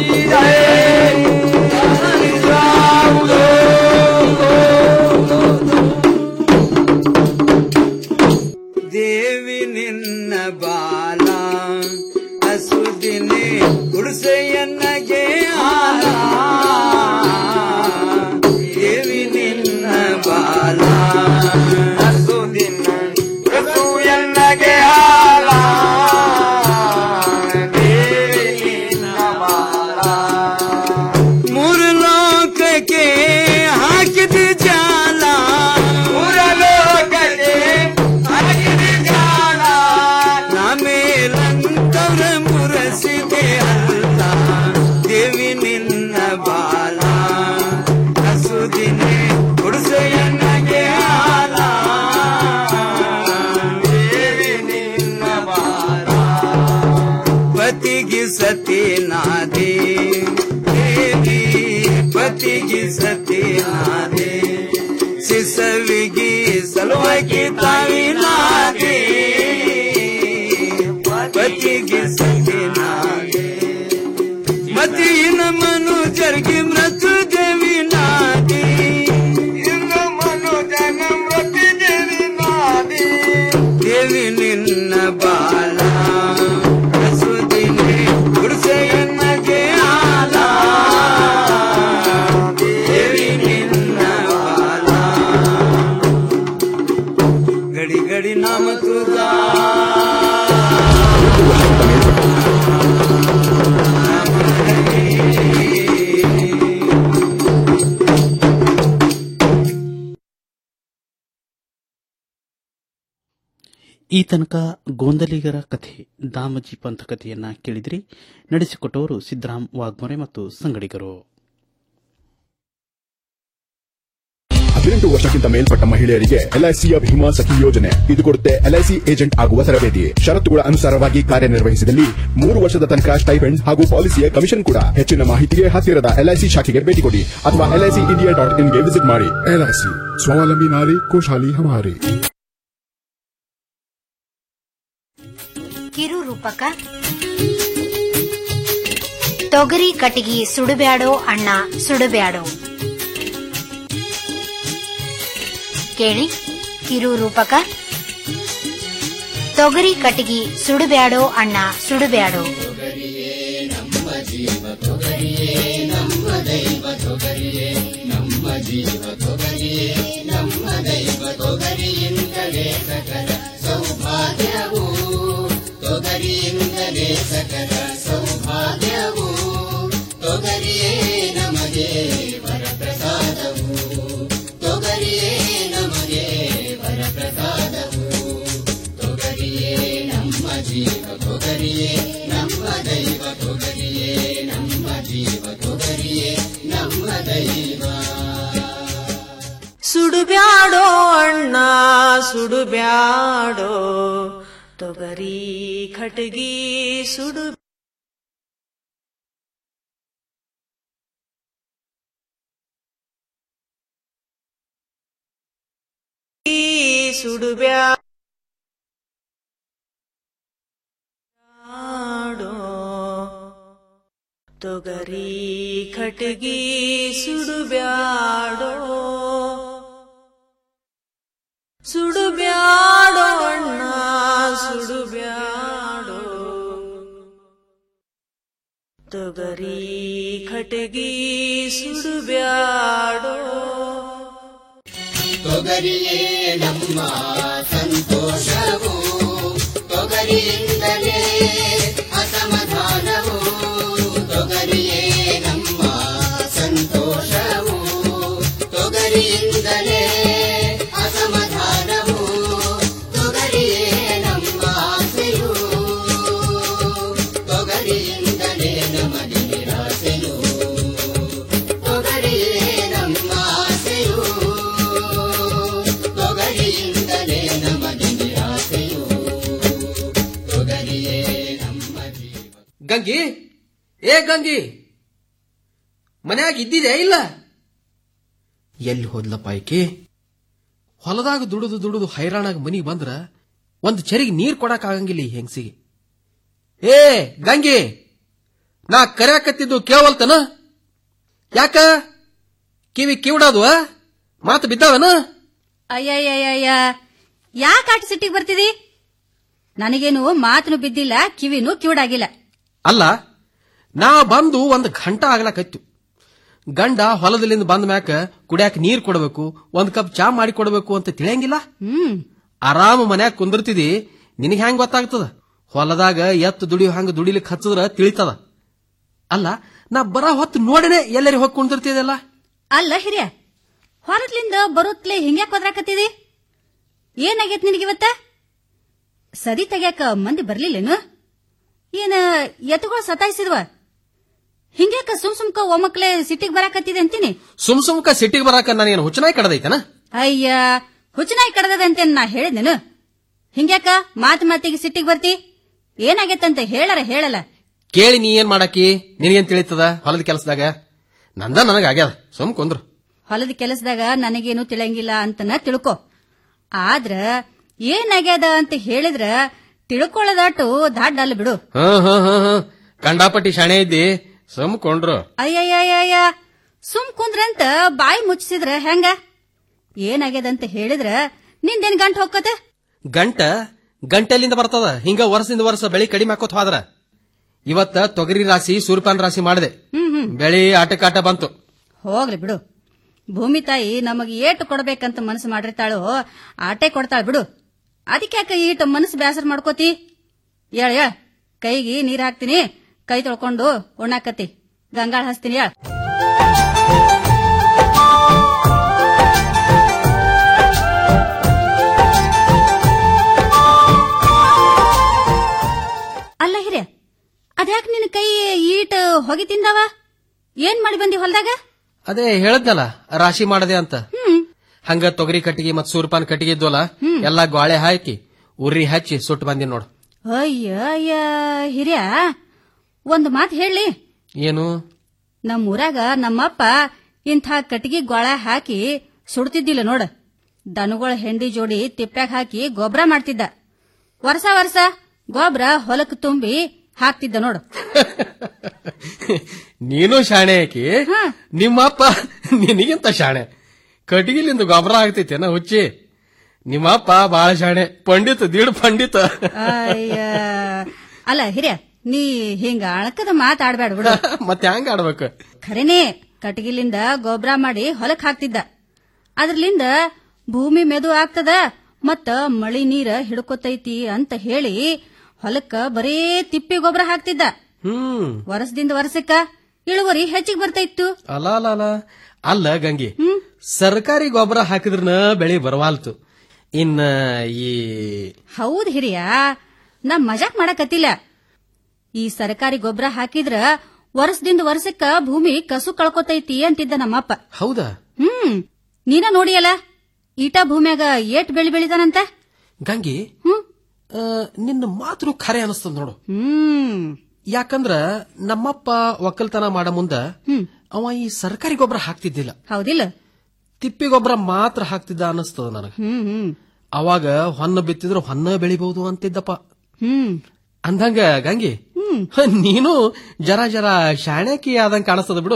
ದೇವಿ ನಿನ್ನ ಬಾಲ ಹಸುದಿನಿ ಗುಡಿಸೆಯನ್ನಗೆ ಹಾಲ ದೇವಿ ನಿನ್ನ ಬಾಲ
ಹಸುದಿನ ಋತು ಎನ್ನಗೆ ಹಾಲ ದೇವಿ ನಿನ್ನ ಬಾಲ
ನಾದೆ ದೇವಿ ಪತಿಗೆ ಸತಿ ನಾದೆ ಸಿಸವಿಗೆ ಸಲುವಾಗಿ ತಾಯಿ ನಾದೆ ಪತಿಗೆ ಸತಿ ನಾದೆ ಮತಿಯಿನ ಮನುಜರಿಗೆ ಮೃತು ದೇವಿ ನಾದಿ ಇನ್ನ ಮನುಜನ ಮೃತು ದೇವಿ ನಾದಿ ದೇವಿ ನಿನ್ನ ಬಾಲ ಹಸುದಿನೆ ಗುಡಿಸೆಯನ್ನಗೆ ಆಲ ದೇವಿ ನಿನ್ನ ಬಾಲ ಗಡಿ ಗಡಿ ನಾಮ ತುದಾ
ಈ ತನಕ ಗೋಂದಲಿಗರ ಕಥೆ ದಾಮಜಿ ಪಂಥ ಕಥೆಯನ್ನ ಕೇಳಿದ್ರಿ ನಡೆಸಿಕೊಟ್ಟವರು ಸಿದ್ದರಾಮ್ ವಾಗ್ಮೊರೆ ಮತ್ತು ಸಂಗಡಿಗರು
ಹದಿನೆಂಟು ವರ್ಷಕ್ಕಿಂತ ಮೇಲ್ಪಟ್ಟ ಮಹಿಳೆಯರಿಗೆ ಎಲ್ಐಸಿಯ ಭೀಮಾ ಸಖಿ ಯೋಜನೆ ಇದು ಕೊಡುತ್ತೆ ಎಲ್ಐಸಿ ಏಜೆಂಟ್ ಆಗುವ ತರಬೇತಿ ಷರತ್ತುಗಳ ಅನುಸಾರವಾಗಿ ಕಾರ್ಯನಿರ್ವಹಿಸಿದಲ್ಲಿ ಮೂರು ವರ್ಷದ ತನಕ ಸ್ಟೈಫೆಂಡ್ ಹಾಗೂ ಪಾಲಿಸಿಯ ಕಮಿಷನ್ ಕೂಡ ಹೆಚ್ಚಿನ ಮಾಹಿತಿಗೆ ಹತ್ತಿರದ ಎಲ್ಐಸಿ ಶಾಖೆಗೆ ಭೇಟಿ ಕೊಡಿ ಅಥವಾ ಎಲ್ಐಸಿ ಇಂಡಿಯಾ ಡಾಟ್ ಇನ್ಗೆ ವಿಸಿಟ್ ಮಾಡಿ ಎಲ್ಐಸಿ ಸ್ವಾವಲಂಬಿ ನಾರಿ ಖುಷಾಲಿ ಹಮಾರಿ
ಕಿರು ರೂಪಕ ತೊಗರಿ ಕಟಗಿ ಸುಡುಬ್ಯಾಡೋ ಅಣ್ಣ ಸುಡುಬ್ಯಾಡೋ ಕೇಳಿ ಕಿರು ರೂಪಕ ತೊಗರಿ ಕಟಗಿ ಸುಡುಬ್ಯಾಡೋ ಅಣ್ಣ ಸುಡುಬ್ಯಾಡೋ
ಸುಡುಬ್ಯಾಡೋ ಅಣ್ಣ ಸುಡುಬ್ಯಾಡೋ ತೊಗರಿ ಖಟಗಿ ಸುಡು ಸುಡುಬ್ಯಾಡೋ ತೊಗರಿ ಖಟಗಿ ಸುಡುಬ್ಯಾಡೋ ಸುಡುಬ್ಯಾಡೋ ಅಣ್ಣ ಸುಡುಬ್ಯಾಡೋ ತೊಗರಿ ಖಟಗಿ ಸುಡುಬ್ಯಾಡೋ
ತೊಗರಿಯೇ ನಮ್ಮ ಸಂತೋಷವು ತೊಗರಿಯಿಂದಲೇ ಅಸಮಾಧಾನವು ತೊಗರಿಯೇ ನಮ್ಮ ಸಂತೋಷವು ತೊಗರಿಯಿಂದಲೇ ಅಸಮಾಧಾನವು ತೊಗರಿಯೇ ನಮ್ಮ ಆಸೆಯು ತೊಗರಿಯಿಂದಲೇ ನಮಗೆ ನಿರಾಸೆಯು ತೊಗರಿಯೇ ನಮ್ಮ ಆಸೆಯು ತೊಗರಿಯಿಂದಲೇ ನಮಗೆ ನಿರಾಸೆಯು ತೊಗರಿಯೇ ನಮ್ಮ ಜೀವ
ಗಂಗಿ ಏ ಗಂಗಿ ಮನ್ಯಾಗ ಇದ್ದಿದೆ ಇಲ್ಲ ಎಲ್ಲಿ ಹೋದ್ಲಪ್ಪ ಆಯ್ಕೆ ಹೊಲದಾಗ ದುಡುದು ದುಡುದು ಹೈರಾಣಾಗ ಮನಿಗ್ ಬಂದ್ರ ಒಂದ್ ಚರಿಗೆ ನೀರ್ ಕೊಡಕ್ ಆಗಂಗಿಲ್ಲ ಈ ಹೆಂಗಸಿಗೆ ಏ ಗಂಗಿ ನಾ ಕರ್ಯಾಕತ್ತಿದ್ದು ಕೇವಲ್ತನ ಯಾಕ ಕಿವಿ ಕಿವಿಡಾದ್ವ ಮಾತು ಬಿದ್ದಾವನ
ಅಯ್ಯಯ್ಯಯ್ಯ ಯಾಕೆ ಆಟ ಸಿಟ್ಟಿಗೆ ಬರ್ತಿದಿ ನನಗೇನು ಮಾತನು ಬಿದ್ದಿಲ್ಲ ಕಿವಿನೂ ಕಿವಿಡಾಗಿಲ್ಲ
ಅಲ್ಲ ನಾ ಬಂದು ಒಂದ್ ಘಂಟ ಆಗ್ಲಕತ್ತು ಗಂಡ ಹೊಲದಲ್ಲಿಂದ ಬಂದ ಮ್ಯಾಕ ಕುಡಿಯಾಕ ನೀರ್ ಕೊಡಬೇಕು ಒಂದ್ ಕಪ್ ಚಾ ಮಾಡಿ ಕೊಡಬೇಕು ಅಂತ ತಿಳಿಯಂಗಿಲ್ಲ
ಹ್ಮ್
ಆರಾಮ ಮನ್ಯಾಗ ಕುಂದಿರ್ತಿದಿ ನಿನಗೆ ಹೆಂಗ್ ಗೊತ್ತಾಗ್ತದ ಹೊಲದಾಗ ಎತ್ತು ದುಡಿಯೋ ಹಂಗ ದುಡಿಲಿಕ್ ಹಚ್ಚದ್ರ ತಿಳಿತದ ಅಲ್ಲ ನಾ ಬರ ಹೊತ್ತು ನೋಡನೆ ಎಲ್ಲರಿ ಹೋಗಿ ಕುಂದಿರ್ತಿದೆಲ್ಲ
ಅಲ್ಲ ಹಿರಿಯ ಹೊರತ್ಲಿಂದ ಬರುತ್ತಲೇ ಹಿಂಗ್ಯಾಕ್ ಒದ್ರಾಕತ್ತಿದಿ ಏನಾಗೈತ್ ನಿನಗಿವತ್ತ ಸದಿ ತೆಗ್ಯಾಕ ಮಂದಿ ಬರ್ಲಿಲ್ಲೇನು ಏನ ಎತ್ತುಗಳು ಸತಾಯಿಸಿದ್ವ ಹಿಂಗ್ಯಾಕ ಸುಮ್ ಸುಮ್ಕ ಒಮ್ಮಕ್ಲೆ ಸಿಟ್ಟಿಗೆ ಬರಾಕತ್ತಿದೆ ಅಂತೀನಿ
ಸುಮ್ ಸುಮ್ಕ ಸಿಟ್ಟಿಗೆ ಬರಾಕ ನನಗೇನು ಹುಚ್ಚನಾಯಿ ಕಡದೈತನ
ಅಯ್ಯ ಹುಚ್ಚನಾಯಿ ಕಡದದಂತೆ ನಾ ಹೇಳಿದೆನು ಹಿಂಗ್ಯಾಕ ಮಾತು ಮಾತಿಗೆ ಸಿಟ್ಟಿಗೆ ಬರ್ತಿ ಏನಾಗೈತಂತ ಹೇಳರ ಹೇಳಲ್ಲ
ಕೇಳಿ ನೀ ಏನ್ ಮಾಡಾಕಿ ನಿನಗೇನ್ ತಿಳಿತದ ಹೊಲದ ಕೆಲಸದಾಗ ನಂದ ನನಗ ಆಗ್ಯಾದ ಸುಮ್ ಕುಂದ್ರು
ಹೊಲದ ಕೆಲಸದಾಗ ನನಗೇನು ತಿಳಿಯಂಗಿಲ್ಲ ಅಂತನ ತಿಳ್ಕೊ ಆದ್ರ ಏನಾಗ್ಯದ ಅಂತ ಹೇಳಿದ್ರ ತಿಳ್ಕೊಳ್ಳೋದಾಟು ದಾಡ್ ಅಲ್ಲ ಬಿಡು
ಹ್ಮ್ ಹ್ಮ್ ಹ್ಮ್ ಹ್ಮ್ ಕಂಡಾಪಟ್ಟಿ ಶಾಣೆ ಇದ್ದಿ ಸುಮ್ ಕೊಂಡ್ರು
ಅಯ್ಯಯ್ಯಯ್ಯ ಸುಮ್ ಕುಂದ್ರಂತ ಬಾಯಿ ಮುಚ್ಚಿಸಿದ್ರ ಹೆಂಗ ಏನಾಗ್ಯದಂತ ಹೇಳಿದ್ರ ನಿಂದೇನ್ ಗಂಟ್ ಹೋಗ್ಕತೆ
ಗಂಟ ಗಂಟೆಲಿಂದ ಬರ್ತದ ಹಿಂಗ ವರ್ಷದಿಂದ ವರ್ಷ ಬೆಳಿ ಕಡಿಮೆ ಹಾಕೋತ್ ಹೋದ್ರ ಇವತ್ತ ತೊಗರಿ ರಾಶಿ ಸೂರ್ಪಾನ್ ರಾಶಿ ಮಾಡಿದೆ
ಹ್ಮ್ ಹ್ಮ್
ಬೆಳಿ ಆಟಕಾಟ ಬಂತು
ಹೋಗ್ಲಿ ಬಿಡು ಭೂಮಿ ತಾಯಿ ನಮಗೆ ಏಟು ಕೊಡ್ಬೇಕಂತ ಮನಸ್ಸು ಮಾಡಿರ್ತಾಳೋ ಆಟೆ ಕೊಡ್ತಾಳ ಬಿಡು ಅದಕ್ಯಾಕ ಈಟ ಮನಸ್ಸು ಬೇಸರ ಮಾಡ್ಕೋತಿ ಹೇಳ ಹೇಳ ಕೈಗೆ ನೀರ್ ಹಾಕ್ತೀನಿ ಕೈ ತೊಳ್ಕೊಂಡು ಉಣ್ಣಾಕತಿ ಗಂಗಾಳ ಹಚ್ತೀನಿ ಹೇಳ ಅಲ್ಲ ಹಿರಿಯ ಅದ್ಯಾಕ್ ನಿನ್ ಕೈ ಈಟ್ ಹೊಗೆ ತಿಂದವ ಏನ್ ಮಾಡಿ ಬಂದಿ ಹೊಲ್ದಾಗ
ಅದೇ ಹೇಳದ್ನಲ್ಲ ರಾಶಿ ಮಾಡದೆ ಅಂತ ಹಂಗ ತೊಗರಿ ಕಟ್ಟಿಗೆ ಮತ್ ಸೂರ್ಪಾನ್ ಕಟ್ಟಿಗೆ ಇದ್ವಲ್ಲ ಎಲ್ಲಾ ಗಾಳೆ ಹಾಕಿ ಉರಿ ಹಚ್ಚಿ ಸುಟ್ಟು ಬಂದಿ ನೋಡು
ಅಯ್ಯ ಅಯ್ಯ ಹಿರಿಯ ಒಂದು ಮಾತು ಹೇಳಿ
ಏನು
ನಮ್ಮ ಊರಾಗ ನಮ್ಮಪ್ಪ ಇಂಥ ಕಟ್ಟಿಗೆ ಗೋಳ ಹಾಕಿ ಸುಡ್ತಿದ್ದಿಲ್ಲ ನೋಡ ದನಗಳ ಹೆಂಡಿ ಜೋಡಿ ತಿಪ್ಪ್ಯಾಗ ಹಾಕಿ ಗೊಬ್ಬರ ಮಾಡ್ತಿದ್ದ ವರ್ಷ ವರ್ಷ ಗೊಬ್ಬರ ಹೊಲಕ್ ತುಂಬಿ ಹಾಕ್ತಿದ್ದ ನೋಡು
ನೀನು ಶಾಣೆ ಆಕಿ ನಿಮ್ಮಪ್ಪ ನಿನಗಿಂತ ಶಾಣೆ ಕಟ್ಟಿಗೆಲಿಂದ ಗೊಬ್ಬರ ಆಗ್ತೈತೇನ ಹುಚ್ಚಿ ನಿಮ್ಮಪ್ಪ ಬಾಳ ಶಾಣೆ ಪಂಡಿತ ದೀಡ್ ಪಂಡಿತ
ಅಯ್ಯ ಅಲ್ಲ ಹಿರಿಯ ನೀ ಹಿಂಗ ಅಣಕದ ಮಾತಾಡ್ಬೇಡ ಬಿಡು
ಮತ್ತೆ ಹೆಂಗ ಆಡ್ಬೇಕು
ಖರೇನೆ ಕಟಗಿಲಿಂದ ಗೊಬ್ಬರ ಮಾಡಿ ಹೊಲಕ್ ಹಾಕ್ತಿದ್ದ ಅದ್ರಲಿಂದ ಭೂಮಿ ಮೆದು ಆಗ್ತದ ಮತ್ತ ಮಳಿ ನೀರ ಹಿಡ್ಕೊತೈತಿ ಅಂತ ಹೇಳಿ ಹೊಲಕ್ಕ ಬರೇ ತಿಪ್ಪಿ ಗೊಬ್ಬರ ಹಾಕ್ತಿದ್ದ
ಹ್ಮ್
ವರ್ಷದಿಂದ ವರ್ಷಕ್ಕ ಇಳುವರಿ ಹೆಚ್ಚಿಗೆ ಬರ್ತಾ
ಅಲ್ಲ ಅಲ್ಲ ಅಲ್ಲ ಅಲ್ಲ ಗಂಗಿ ಸರ್ಕಾರಿ ಗೊಬ್ಬರ ಹಾಕಿದ್ರನ ಬೆಳಿ ಬರವಾಲ್ತು ಇನ್ನ ಈ
ಹೌದ್ ಹಿರಿಯ ನಾ ಮಜಾಕ್ ಮಾಡಕತ್ತಿಲ್ಲ ಈ ಸರ್ಕಾರಿ ಗೊಬ್ಬರ ಹಾಕಿದ್ರ ವರ್ಷದಿಂದ ವರ್ಷಕ್ಕ ಭೂಮಿ ಕಸು ಕಳ್ಕೊತೈತಿ ಅಂತಿದ್ದ ನಮ್ಮಪ್ಪ
ಹೌದಾ
ಹ್ಮ್ ನೀನ ನೋಡಿಯಲ್ಲ ಈಟ ಭೂಮ್ಯಾಗ ಏಟ್ ಬೆಳಿ ಬೆಳಿತಾನಂತ
ಗಂಗಿ ಆ, ನಿನ್ನ ಮಾತು ಖರೆ ಅನಿಸ್ತದ ನೋಡು
ಹ್ಮ್
ಯಾಕಂದ್ರ ನಮ್ಮಪ್ಪ ಒಕ್ಕಲ್ತನ ಮಾಡ ಮುಂದ ಅವ ಈ ಸರ್ಕಾರಿ ಗೊಬ್ಬರ ಹಾಕ್ತಿದ್ದಿಲ್ಲ
ಹೌದಿಲ್ಲ
ತಿಪ್ಪಿ ಗೊಬ್ಬರ ಮಾತ್ರ ಹಾಕ್ತಿದ್ದ ಅನಿಸ್ತದ ನನಗ
ಹ್ಮ್ ಹ್ಮ್
ಅವಾಗ ಹೊನ್ನ ಬಿತ್ತಿದ್ರ ಹೊನ್ನ ಬೆಳಿಬಹುದು ಅಂತಿದ್ದಪ್ಪ
ಹ್ಮ್
ಅಂದಂಗ ಗಂಗಿ ನೀನು ಜರ ಜರ ಶಾಣಕಿ ಆದಂಗ ಕಾಣಿಸ್ತದ ಬಿಡು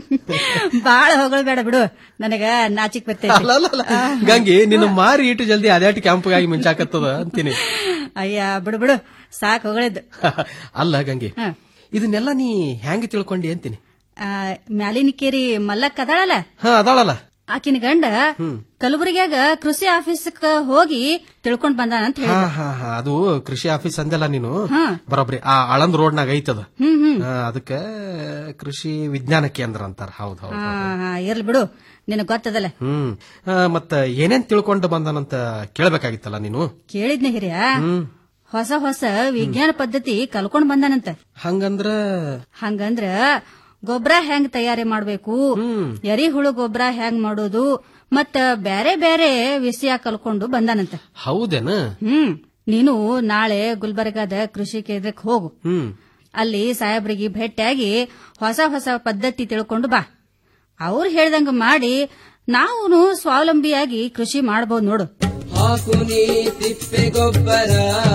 ಬಾಳ ಹೊಗಳ್ಬೇಡ ಬಿಡು ನನಗ ನಾಚಿಕ್
ಅಲ್ಲ, ಅಲ್ಲ, ಅಲ್ಲ.
ಬರ್ತೈತಿ
ಗಂಗಿ ನಿನ್ನ ಮಾರಿ ಇಟ್ಟು ಜಲ್ದಿ ಅದ್ಯಾಟಿ ಕ್ಯಾಂಪ್ಗಾಗಿ ಮುಂಚಾಕತ್ತದ ಅಂತೀನಿ
ಅಯ್ಯ ಬಿಡು ಬಿಡು ಸಾಕ್ ಹೊಗಳಿದ್ದು
ಅಲ್ಲ ಗಂಗಿ
ಹ.
ಇದನ್ನೆಲ್ಲ ನೀ ಹೆಂಗ್ ತಿಳ್ಕೊಂಡಿ ಅಂತೀನಿ
ಆ, ಮ್ಯಾಲಿನಕೇರಿ ಮಲ್ಲಕ್ಕ ಅದಾಳಲ್ಲ
ಹಾ ಅದಾಳಲ್ಲ
ಆಕಿನ ಗಂಡ
ಹ್ಮ್.
ಕಲಬುರಗಿಯಾಗ ಕೃಷಿ ಆಫೀಸ್ಕ್ ಹೋಗಿ ತಿಳ್ಕೊಂಡ್ ಬಂದಾನ ಅಂತ
ಹಾ
ಹೇಳಿದ
ಹಾ ಹಾ ಅದು ಕೃಷಿ ಆಫೀಸ್ ಅಂದಲ್ಲ ನೀನು
ಹಾ.
ಬರೋಬ್ರಿ ಆ ಆಳಂದ್ ರೋಡ್ನಾಗ ಐತದ
ಹ್ಮ್ ಹ್ಮ್
ಆ, ಅದಕ್ಕ ಕೃಷಿ ವಿಜ್ಞಾನ ಕೇಂದ್ರ ಅಂತಾರ ಹೌದ್ ಹೌದ್
ಹಾ ಹಾ ಇರ್ಲಿ ಬಿಡು ನಿನಗ್ ಗೊತ್ತದಲ್ಲ
ಹ್ಮ್ ಆ, ಮತ್ತ ಏನೇನ್ ತಿಳ್ಕೊಂಡು ಬಂದಾನಂತ ಕೇಳ್ಬೇಕಾಗಿತ್ತಲ್ಲ ನೀನು
ಕೇಳಿದ್ನ ಹಿರಿಯ
ಹ್ಮ್
ಹೊಸ ಹೊಸ ವಿಜ್ಞಾನ ಪದ್ಧತಿ ಕಲ್ಕೊಂಡ್ ಬಂದಾನಂತ
ಹಂಗಂದ್ರ
ಹಂಗಂದ್ರ ಗೊಬ್ಬರ ಹೆಂಗ್ ತಯಾರಿ ಮಾಡ್ಬೇಕು ಎರಿಹುಳು ಗೊಬ್ಬರ ಹೆಂಗ್ ಮಾಡೋದು ಮತ್ತ ಬ್ಯಾರೆ ಬ್ಯಾರೆ ವಿಷಯ ಕಲ್ಕೊಂಡು ಬಂದಾನಂತ
ಹೌದೇನ
ಹ್ಮ್ ನೀನು ನಾಳೆ ಗುಲ್ಬರ್ಗಾದ ಕೃಷಿ ಕೇಂದ್ರಕ್ಕೆ ಹೋಗು
ಹ್ಮ್
ಅಲ್ಲಿ ಸಾಹೇಬ್ರಿಗೆ ಭೇಟಿಯಾಗಿ ಹೊಸ ಹೊಸ ಪದ್ಧತಿ ತಿಳ್ಕೊಂಡು ಬಾ ಅವ್ರು ಹೇಳ್ದಂಗ ಮಾಡಿ ನಾವು ಸ್ವಾವಲಂಬಿಯಾಗಿ ಕೃಷಿ ಮಾಡಬಹುದು ನೋಡು
ಹಾಕು ನೀ ತಿಪ್ಪೆ ಗೊಬ್ಬರ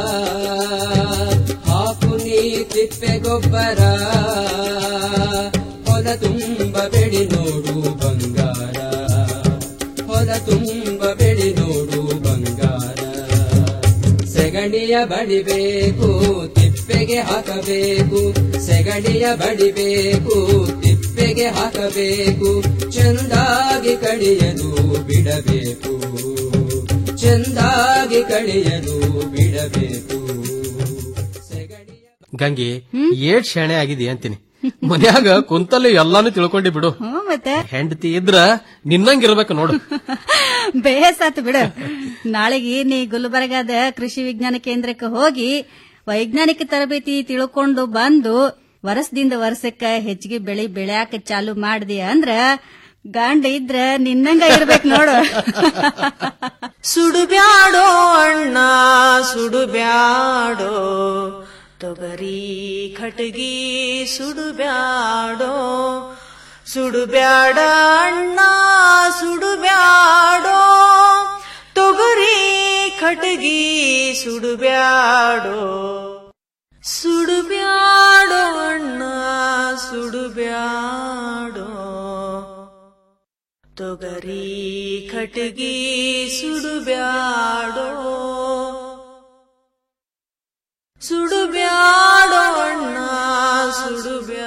ಹಾಕು ನೀ ತಿಪ್ಪೆ ಗೊಬ್ಬರ ಹೊಲ ತುಂಬ ಬೆಳಿ ನೋಡು ಬಂಗಾರ ಹೊಲ ತುಂಬ ಬೆಳಿ ನೋಡು ಬಂಗಾರ ಸೆಗಣಿಯ ಬಡಿಬೇಕು ತಿಪ್ಪೆಗೆ ಹಾಕಬೇಕು ಸೆಗಣಿಯ ಬಡಿಬೇಕು ತಿಪ್ಪೆಗೆ ಹಾಕಬೇಕು ಚೆಂದಾಗಿ ಕಡಿಯಲು ಬಿಡಬೇಕು ಚೆಂದಾಗಿ ಕಳೆಯಲು ಬಿಡಬೇಕು
ಗಂಗಿ ಏಟ್ ಶಾಣೆ ಆಗಿದೆ ಅಂತೀನಿ ಮನ್ಯಾಗ ಕುಂತಲ್ಲಿ ಎಲ್ಲಾನು ತಿಳ್ಕೊಂಡಿ ಬಿಡು
ಹ್ಮ್ ಮತ್ತೆ
ಹೆಂಡತಿ ಇದ್ರ ನಿನ್ನಂಗಿರ್ಬೇಕು ನೋಡು
ಬೇಸಾತು ಬಿಡು ನಾಳೆಗೆ ನೀ ಗುಲ್ಬರ್ಗಾದ ಕೃಷಿ ವಿಜ್ಞಾನ ಕೇಂದ್ರಕ್ಕೆ ಹೋಗಿ ವೈಜ್ಞಾನಿಕ ತರಬೇತಿ ತಿಳ್ಕೊಂಡು ಬಂದು ವರ್ಷದಿಂದ ವರ್ಷಕ್ಕ ಹೆಚ್ಚಿಗೆ ಬೆಳಿ ಬೆಳ್ಯಾಕ ಚಾಲು ಮಾಡ್ದಿ ಅಂದ್ರ ಗಂಡ ಇದ್ರ ನಿನ್ನಂಗ ಇರ್ಬೇಕು ನೋಡು
ಸುಡುಬ್ಯಾಡೋ ಅಣ್ಣ ಸುಡುಬ್ಯಾಡೋ ತೊಗರಿ ಖಟಗಿ ಸುಡುಬ್ಯಾಡೋ ಸುಡುಬ್ಯಾಡ ಅಣ್ಣ ಸುಡುಬ್ಯಾಡೋ ತೊಗರಿ ಖಟಗಿ ಸುಡುಬ್ಯಾಡೋ ಸುಡುಬ್ಯಾಡೋ ಅಣ್ಣ ಸುಡುಬ್ಯಾಡೋ ತೊಗರಿ ಖಟಗಿ ಸುಡುಬ್ಯಾಡೋ ಸುಡುಬ್ಯಾಡೋ ಅಣ್ಣ ಸುಡುಬ್ಯಾ